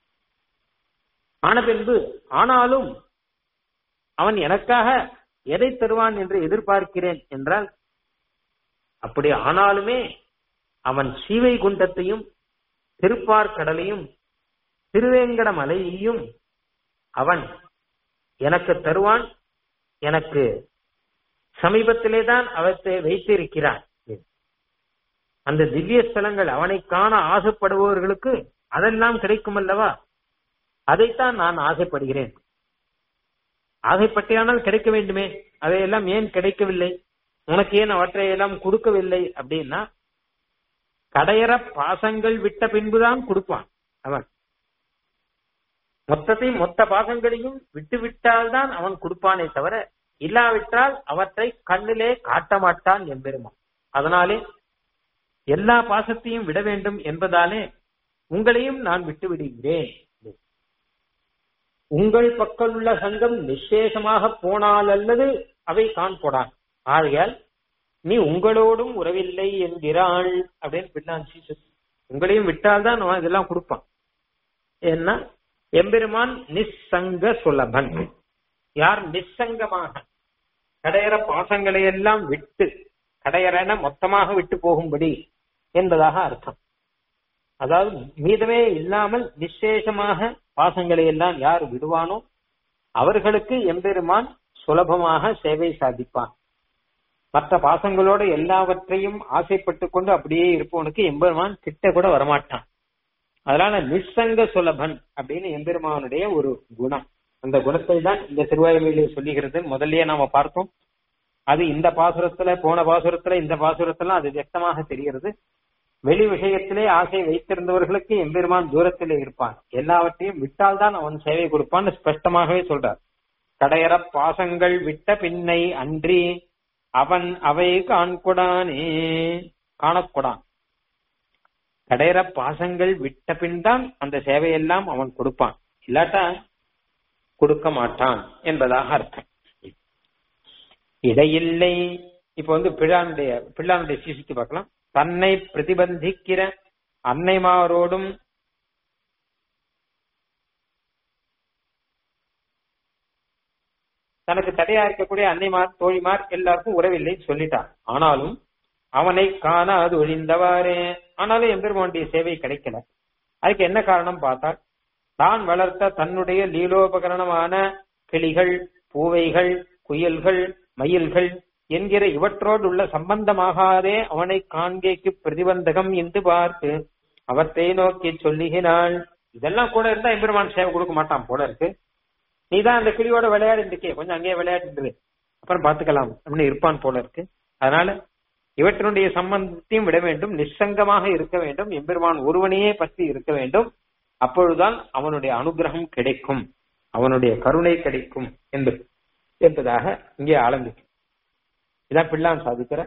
ஆன பின்பு ஆனாலும் அவன் எனக்காக எதை தருவான் என்று எதிர்பார்க்கிறேன் என்றால் அப்படி ஆனாலுமே அவன் சீவை குண்டத்தையும் திருப்பார்கடலையும் திருவேங்கட மலையையும் அவன் எனக்கு தருவான் எனக்கு சமீபத்திலே தான் அவற்றை வைத்திருக்கிறான் அந்த திவ்ய ஸ்தலங்கள் அவனை காண ஆசைப்படுபவர்களுக்கு அதெல்லாம் கிடைக்கும் அல்லவா அதைத்தான் நான் ஆசைப்படுகிறேன் ஆசைப்பட்டியானால் கிடைக்க வேண்டுமே அதையெல்லாம் ஏன் கிடைக்கவில்லை உனக்கு ஏன் அவற்றை எல்லாம் கொடுக்கவில்லை அப்படின்னா கடையற பாசங்கள் விட்ட பின்புதான் கொடுப்பான் அவன் மொத்தத்தை மொத்த பாசங்களையும் விட்டு விட்டால்தான் அவன் கொடுப்பானே தவிர இல்லாவிட்டால் அவற்றை கண்ணிலே காட்ட மாட்டான் எம்பெருமான் அதனாலே எல்லா பாசத்தையும் விட வேண்டும் என்பதாலே உங்களையும் நான் விட்டு விடுகிறேன் உங்கள் பக்கம் உள்ள சங்கம் நிச்சேஷமாக போனால் அல்லது அவை காண்போடான் ஆகையால் நீ உங்களோடும் உறவில்லை என்கிறாள் அப்படின்னு பின்னான் உங்களையும் விட்டால்தான் அவன் இதெல்லாம் கொடுப்பான் ஏன்னா எம்பெருமான் நிஸ்ஸங்க சுலபன் யார் நிஸ்ஸங்கமாக கடையற பாசங்களை எல்லாம் விட்டு கடையறன மொத்தமாக விட்டு போகும்படி என்பதாக அர்த்தம் அதாவது மீதமே இல்லாமல் நிச்சேஷமாக பாசங்களை எல்லாம் யார் விடுவானோ அவர்களுக்கு எம்பெருமான் சுலபமாக சேவை சாதிப்பான் மற்ற பாசங்களோட எல்லாவற்றையும் ஆசைப்பட்டு கொண்டு அப்படியே இருப்பவனுக்கு எம்பெருமான் கிட்ட கூட வரமாட்டான் அதனால நிசங்க சுலபன் அப்படின்னு எம்பெருமானுடைய ஒரு குணம் அந்த குணத்தை தான் இந்த திருவாயுமையிலே சொல்லுகிறது முதல்லயே நாம பார்த்தோம் அது இந்த பாசுரத்துல போன பாசுரத்துல இந்த பாசுரத்துல அது வியக்தமாக தெரிகிறது வெளி விஷயத்திலே ஆசை வைத்திருந்தவர்களுக்கு எம்பெருமான் தூரத்திலே இருப்பான் எல்லாவற்றையும் விட்டால்தான் அவன் சேவை கொடுப்பான்னு ஸ்பஷ்டமாகவே சொல்றார் கடையற பாசங்கள் விட்ட பின்னை அன்றி அவன் அவை காண்கொடானே காணக்கூடான் கடையற பாசங்கள் விட்ட பின் தான் அந்த சேவையெல்லாம் அவன் கொடுப்பான் இல்லாட்டா கொடுக்க மாட்டான் என்பதாக அர்த்தம் இடையில்லை இப்ப வந்து பிள்ளானுடைய பிள்ளானுடைய சிசித்து பார்க்கலாம் தன்னை பிரதிபந்திக்கிற அன்னைமாரோடும் தனக்கு தடையா இருக்கக்கூடிய அன்னைமார் தோழிமார் எல்லாருக்கும் உறவில்லைன்னு சொல்லிட்டான் ஆனாலும் அவனை காணாது ஒழிந்தவாறே ஆனாலும் எம்பெருமானுடைய சேவை கிடைக்கல அதுக்கு என்ன காரணம் பார்த்தால் தான் வளர்த்த தன்னுடைய லீலோபகரணமான கிளிகள் பூவைகள் குயில்கள் மயில்கள் என்கிற இவற்றோடு உள்ள சம்பந்தமாகாதே அவனை காண்கைக்கு பிரதிபந்தகம் என்று பார்த்து அவற்றை நோக்கி சொல்லுகிறாள் இதெல்லாம் கூட இருந்தா எம்பெருமான் சேவை கொடுக்க மாட்டான் போல இருக்கு நீதான் அந்த கிளியோட விளையாடி இருக்கே கொஞ்சம் அங்கேயே விளையாட்டு அப்புறம் பாத்துக்கலாம் அப்படின்னு இருப்பான் போல இருக்கு அதனால இவற்றினுடைய சம்பந்தத்தையும் விட வேண்டும் நிச்சங்கமாக இருக்க வேண்டும் எம்பெருமான் ஒருவனையே பற்றி இருக்க வேண்டும் அப்பொழுதுதான் அவனுடைய அனுகிரகம் கிடைக்கும் அவனுடைய கருணை கிடைக்கும் என்பது என்பதாக இங்கே ஆரம்பிக்கும் இதான் பிள்ளான் சாதிக்கிற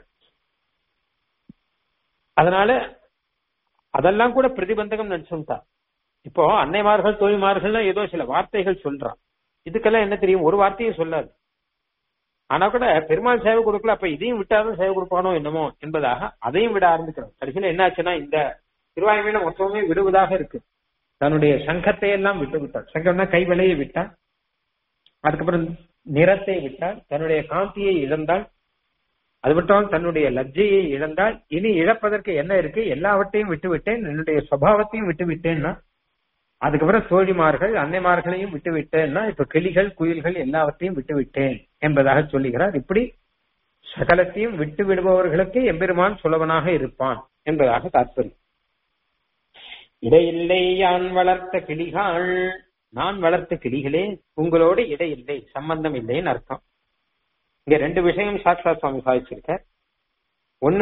அதனால அதெல்லாம் கூட பிரதிபந்தகம் நினைச்சுட்டா இப்போ அன்னைமார்கள் தோழிமார்கள் ஏதோ சில வார்த்தைகள் சொல்றான் இதுக்கெல்லாம் என்ன தெரியும் ஒரு வார்த்தையும் சொல்லாது ஆனா கூட பெருமாள் சேவை கொடுக்கல அப்ப இதையும் விட்டாதான் சேவை கொடுப்பானோ என்னமோ என்பதாக அதையும் விட ஆரம்பிக்கிறோம் கடைசியில என்ன ஆச்சுன்னா இந்த திருவாயுமையில மொத்தமே விடுவதாக இருக்கு தன்னுடைய சங்கத்தை எல்லாம் விட்டு விட்டார் சங்கம்னா கைவலையை விட்டார் அதுக்கப்புறம் நிறத்தை விட்டார் தன்னுடைய காந்தியை இழந்தால் அது மட்டும் தன்னுடைய லஜ்ஜையை இழந்தால் இனி இழப்பதற்கு என்ன இருக்கு எல்லாவற்றையும் விட்டு விட்டேன் என்னுடைய சுவாவத்தையும் விட்டு விட்டேன்னா அதுக்கப்புறம் தோழிமார்கள் அன்னைமார்களையும் விட்டு விட்டேன்னா இப்ப கிளிகள் குயில்கள் எல்லாவற்றையும் விட்டு விட்டேன் என்பதாக சொல்லுகிறார் இப்படி சகலத்தையும் விட்டு விடுபவர்களுக்கு எம்பெருமான் சுலவனாக இருப்பான் என்பதாக தாற்பயம் இடையில்லை யான் வளர்த்த கிளிகள் நான் வளர்த்த கிளிகளே உங்களோடு இடையில்லை சம்பந்தம் இல்லைன்னு அர்த்தம் இங்க ரெண்டு விஷயம் சாட்சா சுவாமி சாதிச்சிருக்க ஒண்ணு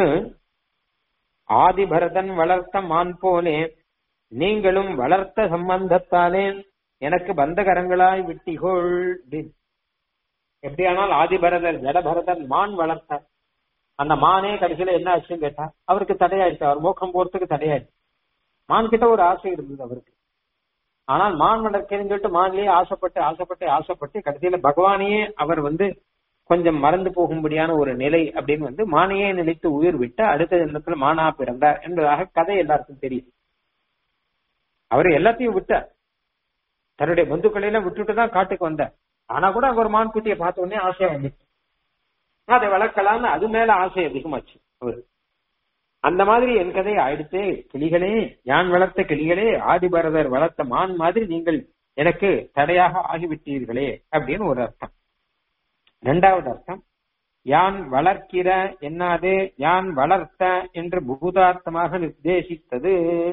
ஆதிபரதன் வளர்த்த மான் போலே நீங்களும் வளர்த்த சம்பந்தத்தாலே எனக்கு பந்தகரங்களாய் விட்டிகோள் எப்படியானால் ஆதிபரதர் ஜடபரதன் மான் வளர்த்தார் அந்த மானே கடைசியில என்ன ஆச்சுன்னு கேட்டா அவருக்கு தடையாயிடுச்சு அவர் மோக்கம் போறதுக்கு தடையாயிடுச்சு மான் கிட்ட ஒரு ஆசை இருந்தது அவருக்கு ஆனால் மான் வளர்க்கிறேன்னு சொல்லிட்டு மான்லயே ஆசைப்பட்டு ஆசைப்பட்டு ஆசைப்பட்டு கடைசியில பகவானையே அவர் வந்து கொஞ்சம் மறந்து போகும்படியான ஒரு நிலை அப்படின்னு வந்து மானையே நினைத்து உயிர் விட்டு அடுத்த ஜென்மத்துல மானா பிறந்தார் என்பதாக கதை எல்லாருக்கும் தெரியும் அவர் எல்லாத்தையும் விட்டார் தன்னுடைய பந்துக்களை எல்லாம் விட்டுட்டு தான் காட்டுக்கு வந்தார் ஆனா கூட அங்க ஒரு மான் குட்டியை பார்த்த உடனே ஆசையா வந்துச்சு அதை வளர்க்கலாம்னு அது மேல ஆசை அதிகமாச்சு அவரு அந்த மாதிரி என் கதை ஆயிடுச்சே கிளிகளே யான் வளர்த்த கிளிகளே ஆதிபரதர் வளர்த்த மான் மாதிரி நீங்கள் எனக்கு தடையாக ஆகிவிட்டீர்களே அப்படின்னு ஒரு அர்த்தம் இரண்டாவது அர்த்தம் யான் வளர்க்கிற என்னாது யான் வளர்த்த என்று பூதார்த்தமாக நிர்தேசித்தது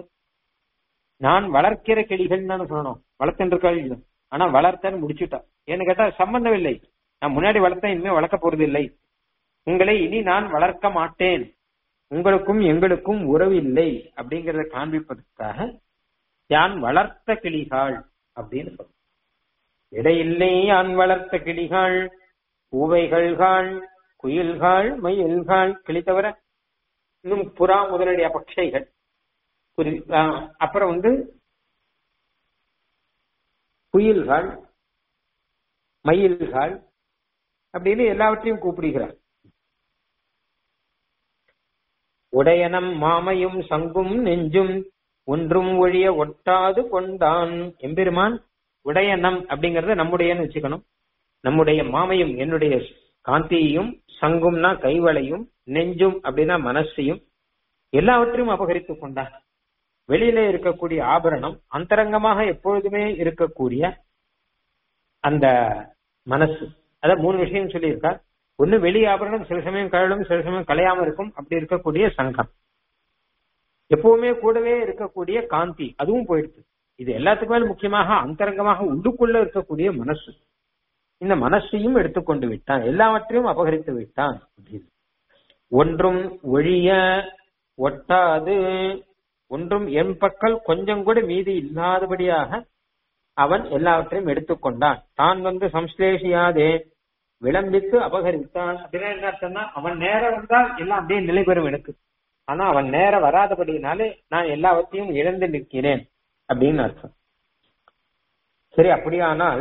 நான் வளர்க்கிற கிளிகள் தான் சொல்லணும் வளர்த்தென்று ஆனா வளர்த்தன்னு முடிச்சுட்டா ஏன்னு கேட்டா சம்பந்தம் இல்லை நான் முன்னாடி வளர்த்தேன் இனிமே வளர்க்க போறது இல்லை உங்களை இனி நான் வளர்க்க மாட்டேன் உங்களுக்கும் எங்களுக்கும் உறவு இல்லை அப்படிங்கறத காண்பிப்பதற்காக யான் வளர்த்த கிளிகள் அப்படின்னு சொல்றேன் இடையில்லை யான் வளர்த்த கிளிகள் பூவைகள்காள் குயில்காள் மயில்காள் கிளி தவிர இன்னும் புறா முதலுடைய பட்சைகள் அப்புறம் வந்து குயில்கள் மயில்கள் அப்படின்னு எல்லாவற்றையும் கூப்பிடுகிறார் உடையனம் மாமையும் சங்கும் நெஞ்சும் ஒன்றும் ஒழிய ஒட்டாது கொண்டான் எம்பெருமான் உடையனம் அப்படிங்கறத நம்முடையன்னு வச்சுக்கணும் நம்முடைய மாமையும் என்னுடைய காந்தியையும் சங்கும்னா கைவளையும் நெஞ்சும் அப்படின்னா மனசையும் எல்லாவற்றையும் அபகரித்துக் கொண்டான் வெளியில இருக்கக்கூடிய ஆபரணம் அந்தரங்கமாக எப்பொழுதுமே இருக்கக்கூடிய அந்த மனசு அதான் மூணு விஷயம் சொல்லியிருக்கார் ஒண்ணு வெளி ஆபரணம் சில சமயம் கழலும் சில சமயம் கலையாம இருக்கும் அப்படி இருக்கக்கூடிய சங்கம் எப்பவுமே கூடவே இருக்கக்கூடிய காந்தி அதுவும் போயிடுது இது எல்லாத்துக்குமே முக்கியமாக அந்தரங்கமாக உள்ளுக்குள்ள இருக்கக்கூடிய மனசு இந்த மனசையும் எடுத்துக்கொண்டு விட்டான் எல்லாவற்றையும் அபகரித்து விட்டான் அப்படின்னு ஒன்றும் ஒழிய ஒட்டாது ஒன்றும் என் பக்கல் கொஞ்சம் கூட மீதி இல்லாதபடியாக அவன் எல்லாவற்றையும் எடுத்துக்கொண்டான் தான் வந்து சம்ஸ்லேஷியாதே விளம்பித்து அபகரித்தான் அப்படின்னா என்ன அர்த்தம்னா அவன் நேரம் வந்தால் எல்லாம் அப்படியே நிலை பெறும் எனக்கு ஆனா அவன் நேரம் வராதபடினாலே நான் எல்லாவற்றையும் இழந்து நிற்கிறேன் அப்படின்னு அர்த்தம் சரி அப்படியானால்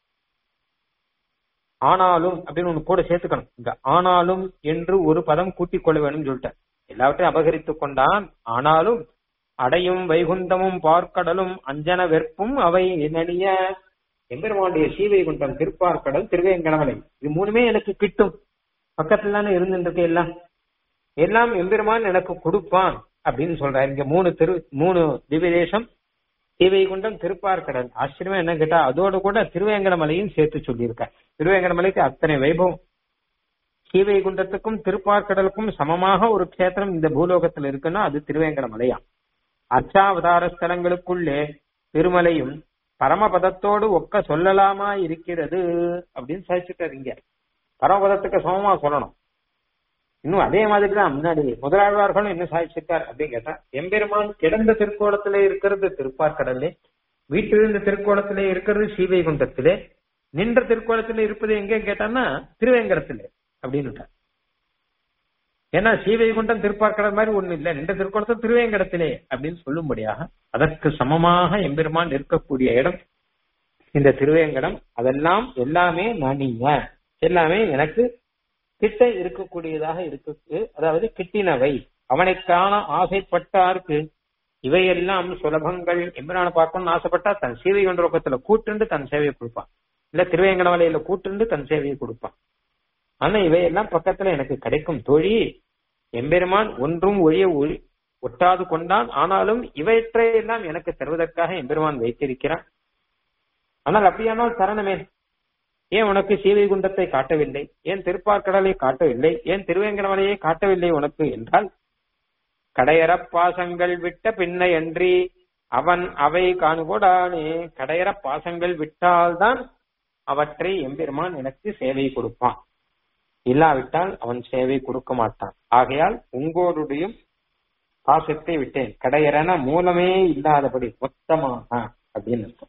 ஆனாலும் அப்படின்னு ஒண்ணு கூட சேர்த்துக்கணும் இந்த ஆனாலும் என்று ஒரு பதம் கூட்டிக் கொள்ள வேணும்னு சொல்லிட்டேன் எல்லாவற்றையும் அபகரித்துக் கொண்டான் ஆனாலும் அடையும் வைகுந்தமும் பார்க்கடலும் அஞ்சன வெற்பும் அவை நனிய எம்பெருமானுடைய சீவைகுண்டம் திருப்பார்க்கடல் திருவேங்கடமலை இது மூணுமே எனக்கு கிட்டும் பக்கத்துல தானே இருந்துருக்கு எல்லாம் எல்லாம் எம்பெருமான் எனக்கு கொடுப்பான் அப்படின்னு சொல்றாரு இங்க மூணு திரு மூணு திவ்ய தேசம் சீவைகுண்டம் திருப்பார்க்கடல் ஆச்சரியமா என்ன கேட்டா அதோட கூட திருவேங்கடமலையும் சேர்த்து சொல்லியிருக்கார் திருவேங்கடமலைக்கு அத்தனை வைபவம் ஸ்ரீவைகுண்டத்துக்கும் திருப்பார்க்கடலுக்கும் சமமாக ஒரு க்ஷேத்திரம் இந்த பூலோகத்தில் இருக்குன்னா அது திருவேங்கடமலையா அர்ச்சாவதார ஸ்தலங்களுக்குள்ளே திருமலையும் பரமபதத்தோடு ஒக்க சொல்லலாமா இருக்கிறது அப்படின்னு சாதிச்சுட்டாரு இங்க பரமபதத்துக்கு சமமா சொல்லணும் இன்னும் அதே மாதிரி தான் முன்னாடி முதலாழ்வார்களும் என்ன சாதிச்சிருக்கார் அப்படின்னு கேட்டா எம்பெருமான் கிடந்த திருக்கோலத்திலே இருக்கிறது திருப்பார்க்கடலே வீட்டிலிருந்த திருக்கோலத்திலே இருக்கிறது ஸ்ரீவைகுண்டத்திலே நின்ற திருக்கோலத்திலே இருப்பது எங்கே கேட்டான்னா திருவேங்கடத்திலே அப்படின்னு ஏன்னா ஸ்ரீவைகுண்டம் திருப்பார்க்கடல் மாதிரி ஒண்ணு இல்ல நின்ற திருக்கோலத்தில் திருவேங்கடத்திலே அப்படின்னு சொல்லும்படியாக அதற்கு சமமாக எம்பெருமான் இருக்கக்கூடிய இடம் இந்த திருவேங்கடம் அதெல்லாம் எல்லாமே நனிய எல்லாமே எனக்கு கிட்ட இருக்கக்கூடியதாக இருக்கு அதாவது கிட்டினவை அவனை காண ஆசைப்பட்டார்க்கு இவையெல்லாம் சுலபங்கள் எம்பிரான பார்க்கணும்னு ஆசைப்பட்டா தன் சேவை கொண்டோக்கத்துல கூட்டுண்டு தன் சேவையை கொடுப்பான் இல்ல திருவேங்கடமலையில கூட்டுண்டு தன் சேவையை கொடுப்பான் ஆனா இவையெல்லாம் பக்கத்துல எனக்கு கிடைக்கும் தோழி எம்பெருமான் ஒன்றும் ஒழிய ஒழி ஒட்டாது கொண்டான் ஆனாலும் இவற்றையெல்லாம் எனக்கு தருவதற்காக எம்பெருமான் வைத்திருக்கிறான் ஆனால் அப்படியானால் தரணமே ஏன் உனக்கு சீவை குண்டத்தை காட்டவில்லை ஏன் திருப்பார்க்கடலை காட்டவில்லை ஏன் திருவேங்கடமலையை காட்டவில்லை உனக்கு என்றால் கடையறப் பாசங்கள் விட்ட பின்னை அன்றி அவன் அவை காணுகோடானே கடையறப் பாசங்கள் விட்டால்தான் அவற்றை எம்பெருமான் எனக்கு சேவை கொடுப்பான் இல்லாவிட்டால் அவன் சேவை கொடுக்க மாட்டான் ஆகையால் உங்களோடைய பாசத்தை விட்டேன் கடையறன மூலமே இல்லாதபடி மொத்தமாக அப்படின்னு இருக்கும்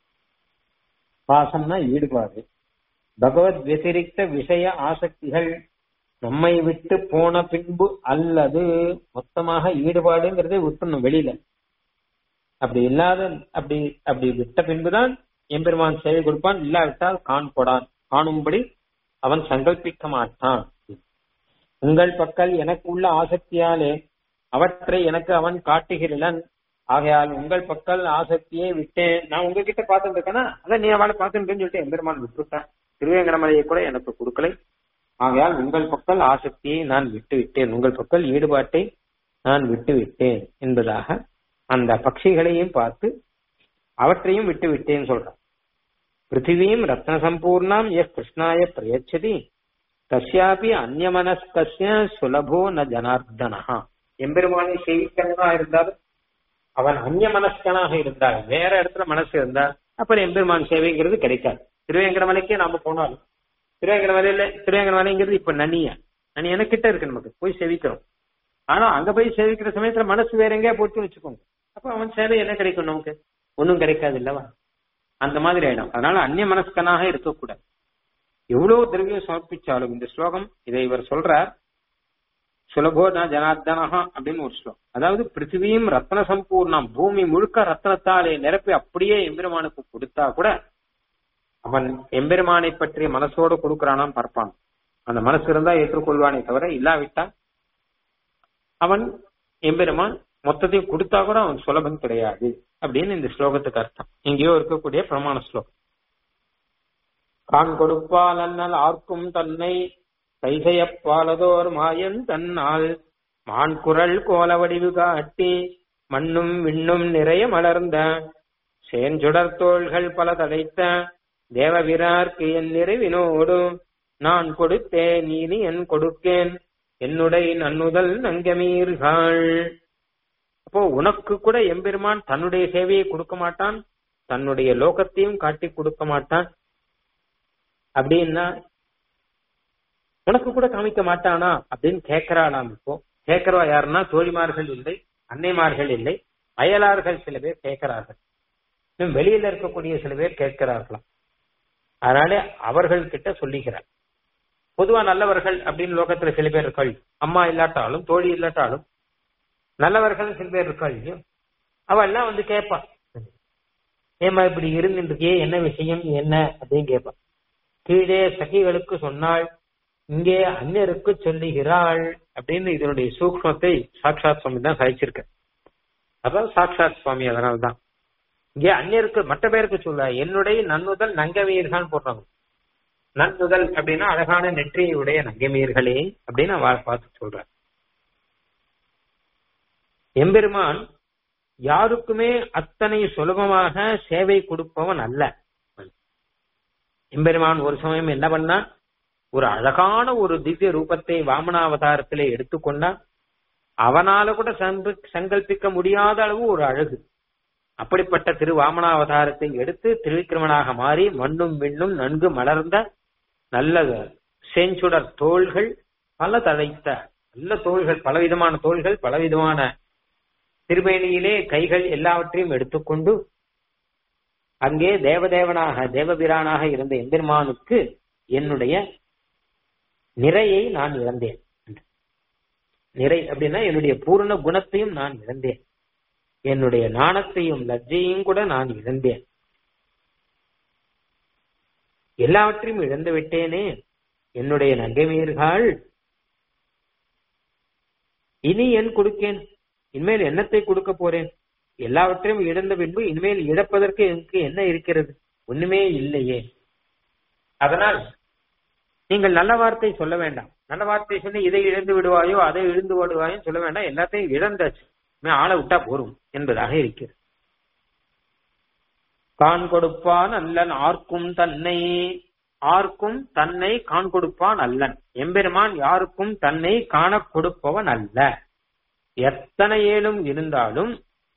பாசம்னா ஈடுபாடு பகவத் வத்திரிக்த விஷய ஆசக்திகள் நம்மை விட்டு போன பின்பு அல்லது மொத்தமாக ஈடுபாடுங்கிறதே விட்டுணும் வெளியில அப்படி இல்லாத அப்படி அப்படி விட்ட பின்புதான் எம்பெருமான் சேவை கொடுப்பான் இல்லாவிட்டால் காண் கொடான் காணும்படி அவன் சங்கல்பிக்க மாட்டான் உங்கள் பக்கல் எனக்கு உள்ள ஆசக்தியாலே அவற்றை எனக்கு அவன் காட்டுகிறன் ஆகையால் உங்கள் பக்கல் ஆசக்தியை விட்டேன் நான் உங்ககிட்ட பார்த்துட்டு இருக்கேன்னா அதை நீ அவளை பார்த்துட்டேன்னு சொல்லிட்டு எம்பெருமான் விட்டுட்டான் திருவேங்கடமலையை கூட எனக்கு கொடுக்கலை ஆகையால் உங்கள் பக்கல் ஆசக்தியை நான் விட்டு விட்டேன் உங்கள் பக்கல் ஈடுபாட்டை நான் விட்டு விட்டேன் என்பதாக அந்த பட்சிகளையும் பார்த்து அவற்றையும் விட்டு விட்டேன்னு சொல்றான் பிருத்திவீம் ரத்ன சம்பூர்ணாம் எஸ் கிருஷ்ணாய பிரயச்சதி தஸ்யாபி அந்நியமனஸ்கசிய சுலபோ ந ஜனார்தனா எம்பெருமானை சேவிக்கிறவனா இருந்தாலும் அவன் அந்நிய மனஸ்கனாக இருந்தால் வேற இடத்துல மனசு இருந்தா அப்புறம் எம்பெருமான் சேவைங்கிறது கிடைக்காது திருவேங்கடமலைக்கே நாம போனாலும் திருவேங்கடமலையில திருவேங்கடமலைங்கிறது இப்ப நனிய நனியான கிட்ட இருக்கு நமக்கு போய் சேவிக்கிறோம் ஆனா அங்க போய் சேவிக்கிற சமயத்துல மனசு வேற எங்கேயா போட்டு வச்சுக்கோங்க அப்ப அவன் சேவை என்ன கிடைக்கும் நமக்கு ஒன்னும் கிடைக்காது இல்லவா அந்த மாதிரி ஆயிடும் அதனால அந்நிய மனஸ்கனாக இருக்கக்கூடாது எவ்வளவு திரவியம் சமர்ப்பிச்சாலும் இந்த ஸ்லோகம் இதை இவர் சொல்றார் சுலபோ ந ஜனார்தனஹா அப்படின்னு ஒரு ஸ்லோகம் அதாவது பிருத்திவியும் ரத்ன சம்பூர்ணம் பூமி முழுக்க ரத்னத்தாலே நிரப்பி அப்படியே எம்பெருமானுக்கு கொடுத்தா கூட அவன் எம்பெருமானை பற்றிய மனசோடு கொடுக்கிறானாம் பார்ப்பான் அந்த மனசு இருந்தா ஏற்றுக்கொள்வானே தவிர இல்லாவிட்டா அவன் எம்பெருமான் மொத்தத்தையும் கொடுத்தா கூட அவன் சுலபம் கிடையாது அப்படின்னு இந்த ஸ்லோகத்துக்கு அர்த்தம் எங்கேயோ இருக்கக்கூடிய பிரமாண ஸ்லோகம் கான் கொடுப்பால் அண்ணல் ஆர்க்கும் தன்னை கைசையப்பாலதோர் மாயன் தன்னால் மான் குரல் கோல வடிவு காட்டி மண்ணும் விண்ணும் நிறைய மலர்ந்த சேஞ்சுடர் தோள்கள் பல தடைத்த தேவவிரார்க்கு என் நிறைவினோடு நான் கொடுத்தேன் நீ என் கொடுக்கேன் என்னுடைய நன்னுதல் நங்கமீர்கள் அப்போ உனக்கு கூட எம்பெருமான் தன்னுடைய சேவையை கொடுக்க மாட்டான் தன்னுடைய லோகத்தையும் காட்டி கொடுக்க மாட்டான் அப்படின்னா உனக்கு கூட காமிக்க மாட்டானா அப்படின்னு கேட்கிறாளாம் இப்போ கேட்கிறவா யாருன்னா தோழிமார்கள் இல்லை அன்னைமார்கள் இல்லை அயலார்கள் சில பேர் கேட்கிறார்கள் இன்னும் வெளியில இருக்கக்கூடிய சில பேர் கேட்கிறார்களாம் அதனால அவர்கள் கிட்ட சொல்லிக்கிறார் பொதுவா நல்லவர்கள் அப்படின்னு லோகத்துல சில பேர் இருக்காள் அம்மா இல்லாட்டாலும் தோழி இல்லாட்டாலும் நல்லவர்கள் சில பேர் இருக்காள் அவ எல்லாம் வந்து கேட்பா ஏமா இப்படி இருந்துருக்கே என்ன விஷயம் என்ன அப்படின்னு கேட்பா கீழே சகிகளுக்கு சொன்னாள் இங்கே அந்நியருக்கு சொல்லுகிறாள் அப்படின்னு இதனுடைய சூக்மத்தை சாட்சாத் சுவாமி தான் சாதிச்சிருக்க அதான் சாட்சாத் சுவாமி அதனால்தான் இங்கே அந்நியருக்கு மற்ற பேருக்கு சொல்ல என்னுடைய நன்னுதல் நங்கமீர்கள் போடுறாங்க நன்னுதல் அப்படின்னா அழகான நெற்றியுடைய நங்கமீர்களே அப்படின்னு அவ பார்த்து சொல்ற எம்பெருமான் யாருக்குமே அத்தனை சுலபமாக சேவை கொடுப்பவன் அல்ல எம்பெருமான் ஒரு சமயம் என்ன பண்ணா ஒரு அழகான ஒரு திவ்ய ரூபத்தை வாமனாவதாரத்திலே எடுத்துக்கொண்டா அவனால கூட சம்ப- சங்கல்பிக்க முடியாத அளவு ஒரு அழகு அப்படிப்பட்ட திரு வாமனாவதாரத்தை எடுத்து திருவிக்கிரமனாக மாறி மண்ணும் விண்ணும் நன்கு மலர்ந்த நல்ல செஞ்சுடர் தோள்கள் பல தழைத்த நல்ல தோள்கள் பலவிதமான தோள்கள் பலவிதமான திருமேனியிலே கைகள் எல்லாவற்றையும் எடுத்துக்கொண்டு அங்கே தேவதேவனாக தேவபிரானாக இருந்த எம்பெருமானுக்கு என்னுடைய நிறையை நான் இழந்தேன் நிறை அப்படின்னா என்னுடைய பூரண குணத்தையும் நான் இழந்தேன் என்னுடைய நாணத்தையும் லஜ்ஜையும் கூட நான் இழந்தேன் எல்லாவற்றையும் இழந்து விட்டேனே என்னுடைய நங்கைமீர்கள் இனி என் கொடுக்கேன் இனிமேல் என்னத்தை கொடுக்க போறேன் எல்லாவற்றையும் இழந்த பின்பு இனிமேல் இழப்பதற்கு எனக்கு என்ன இருக்கிறது ஒண்ணுமே இல்லையே அதனால் நீங்கள் நல்ல வார்த்தை சொல்ல வேண்டாம் நல்ல வார்த்தை சொல்லி இதை இழந்து விடுவாயோ அதை இழந்து விடுவாயோ சொல்ல வேண்டாம் எல்லாத்தையும் இழந்தாச்சு இனிமே ஆளை விட்டா போரும் என்பதாக இருக்கிறது கான் கொடுப்பான் அல்லன் ஆர்க்கும் தன்னை ஆர்க்கும் தன்னை கான் கொடுப்பான் அல்லன் எம்பெருமான் யாருக்கும் தன்னை காண கொடுப்பவன் அல்ல எத்தனை ஏழும் இருந்தாலும்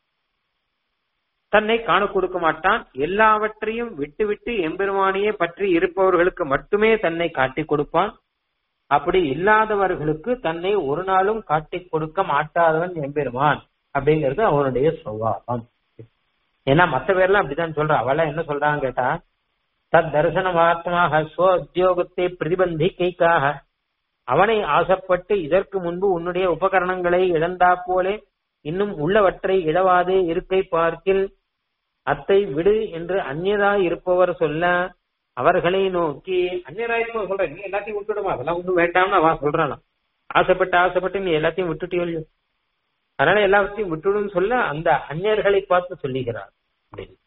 தன்னை காண கொடுக்க மாட்டான் எல்லாவற்றையும் விட்டுவிட்டு எம்பெருமானையே பற்றி இருப்பவர்களுக்கு மட்டுமே தன்னை காட்டிக் கொடுப்பான் அப்படி இல்லாதவர்களுக்கு தன்னை ஒரு நாளும் காட்டிக் கொடுக்க மாட்டாதவன் எம்பெருமான் அப்படிங்கிறது அவனுடைய சுவாவம் ஏன்னா மத்த பேர்லாம் அப்படிதான் சொல்றா அவெல்லாம் என்ன சொல்றாங்க கேட்டா தத் தரிசனமாத்மாக ஸ்வ உத்தியோகத்தை பிரதிபந்திக்கைக்காக அவனை ஆசைப்பட்டு இதற்கு முன்பு உன்னுடைய உபகரணங்களை இழந்தா போலே இன்னும் உள்ளவற்றை இழவாதே இருக்கை பார்க்கில் அத்தை விடு என்று அந்நியதா இருப்பவர் சொல்ல அவர்களை நோக்கி அந்நியரா இருப்பவர் சொல்ற நீ எல்லாத்தையும் விட்டுடுமா அதெல்லாம் ஒண்ணும் வேண்டாம்னு அவன் சொல்றானா ஆசைப்பட்டு ஆசைப்பட்டு நீ எல்லாத்தையும் விட்டுட்டு அதனால எல்லாத்தையும் விட்டுடும் சொல்ல அந்த அந்நியர்களை பார்த்து சொல்லுகிறார் அப்படின்னு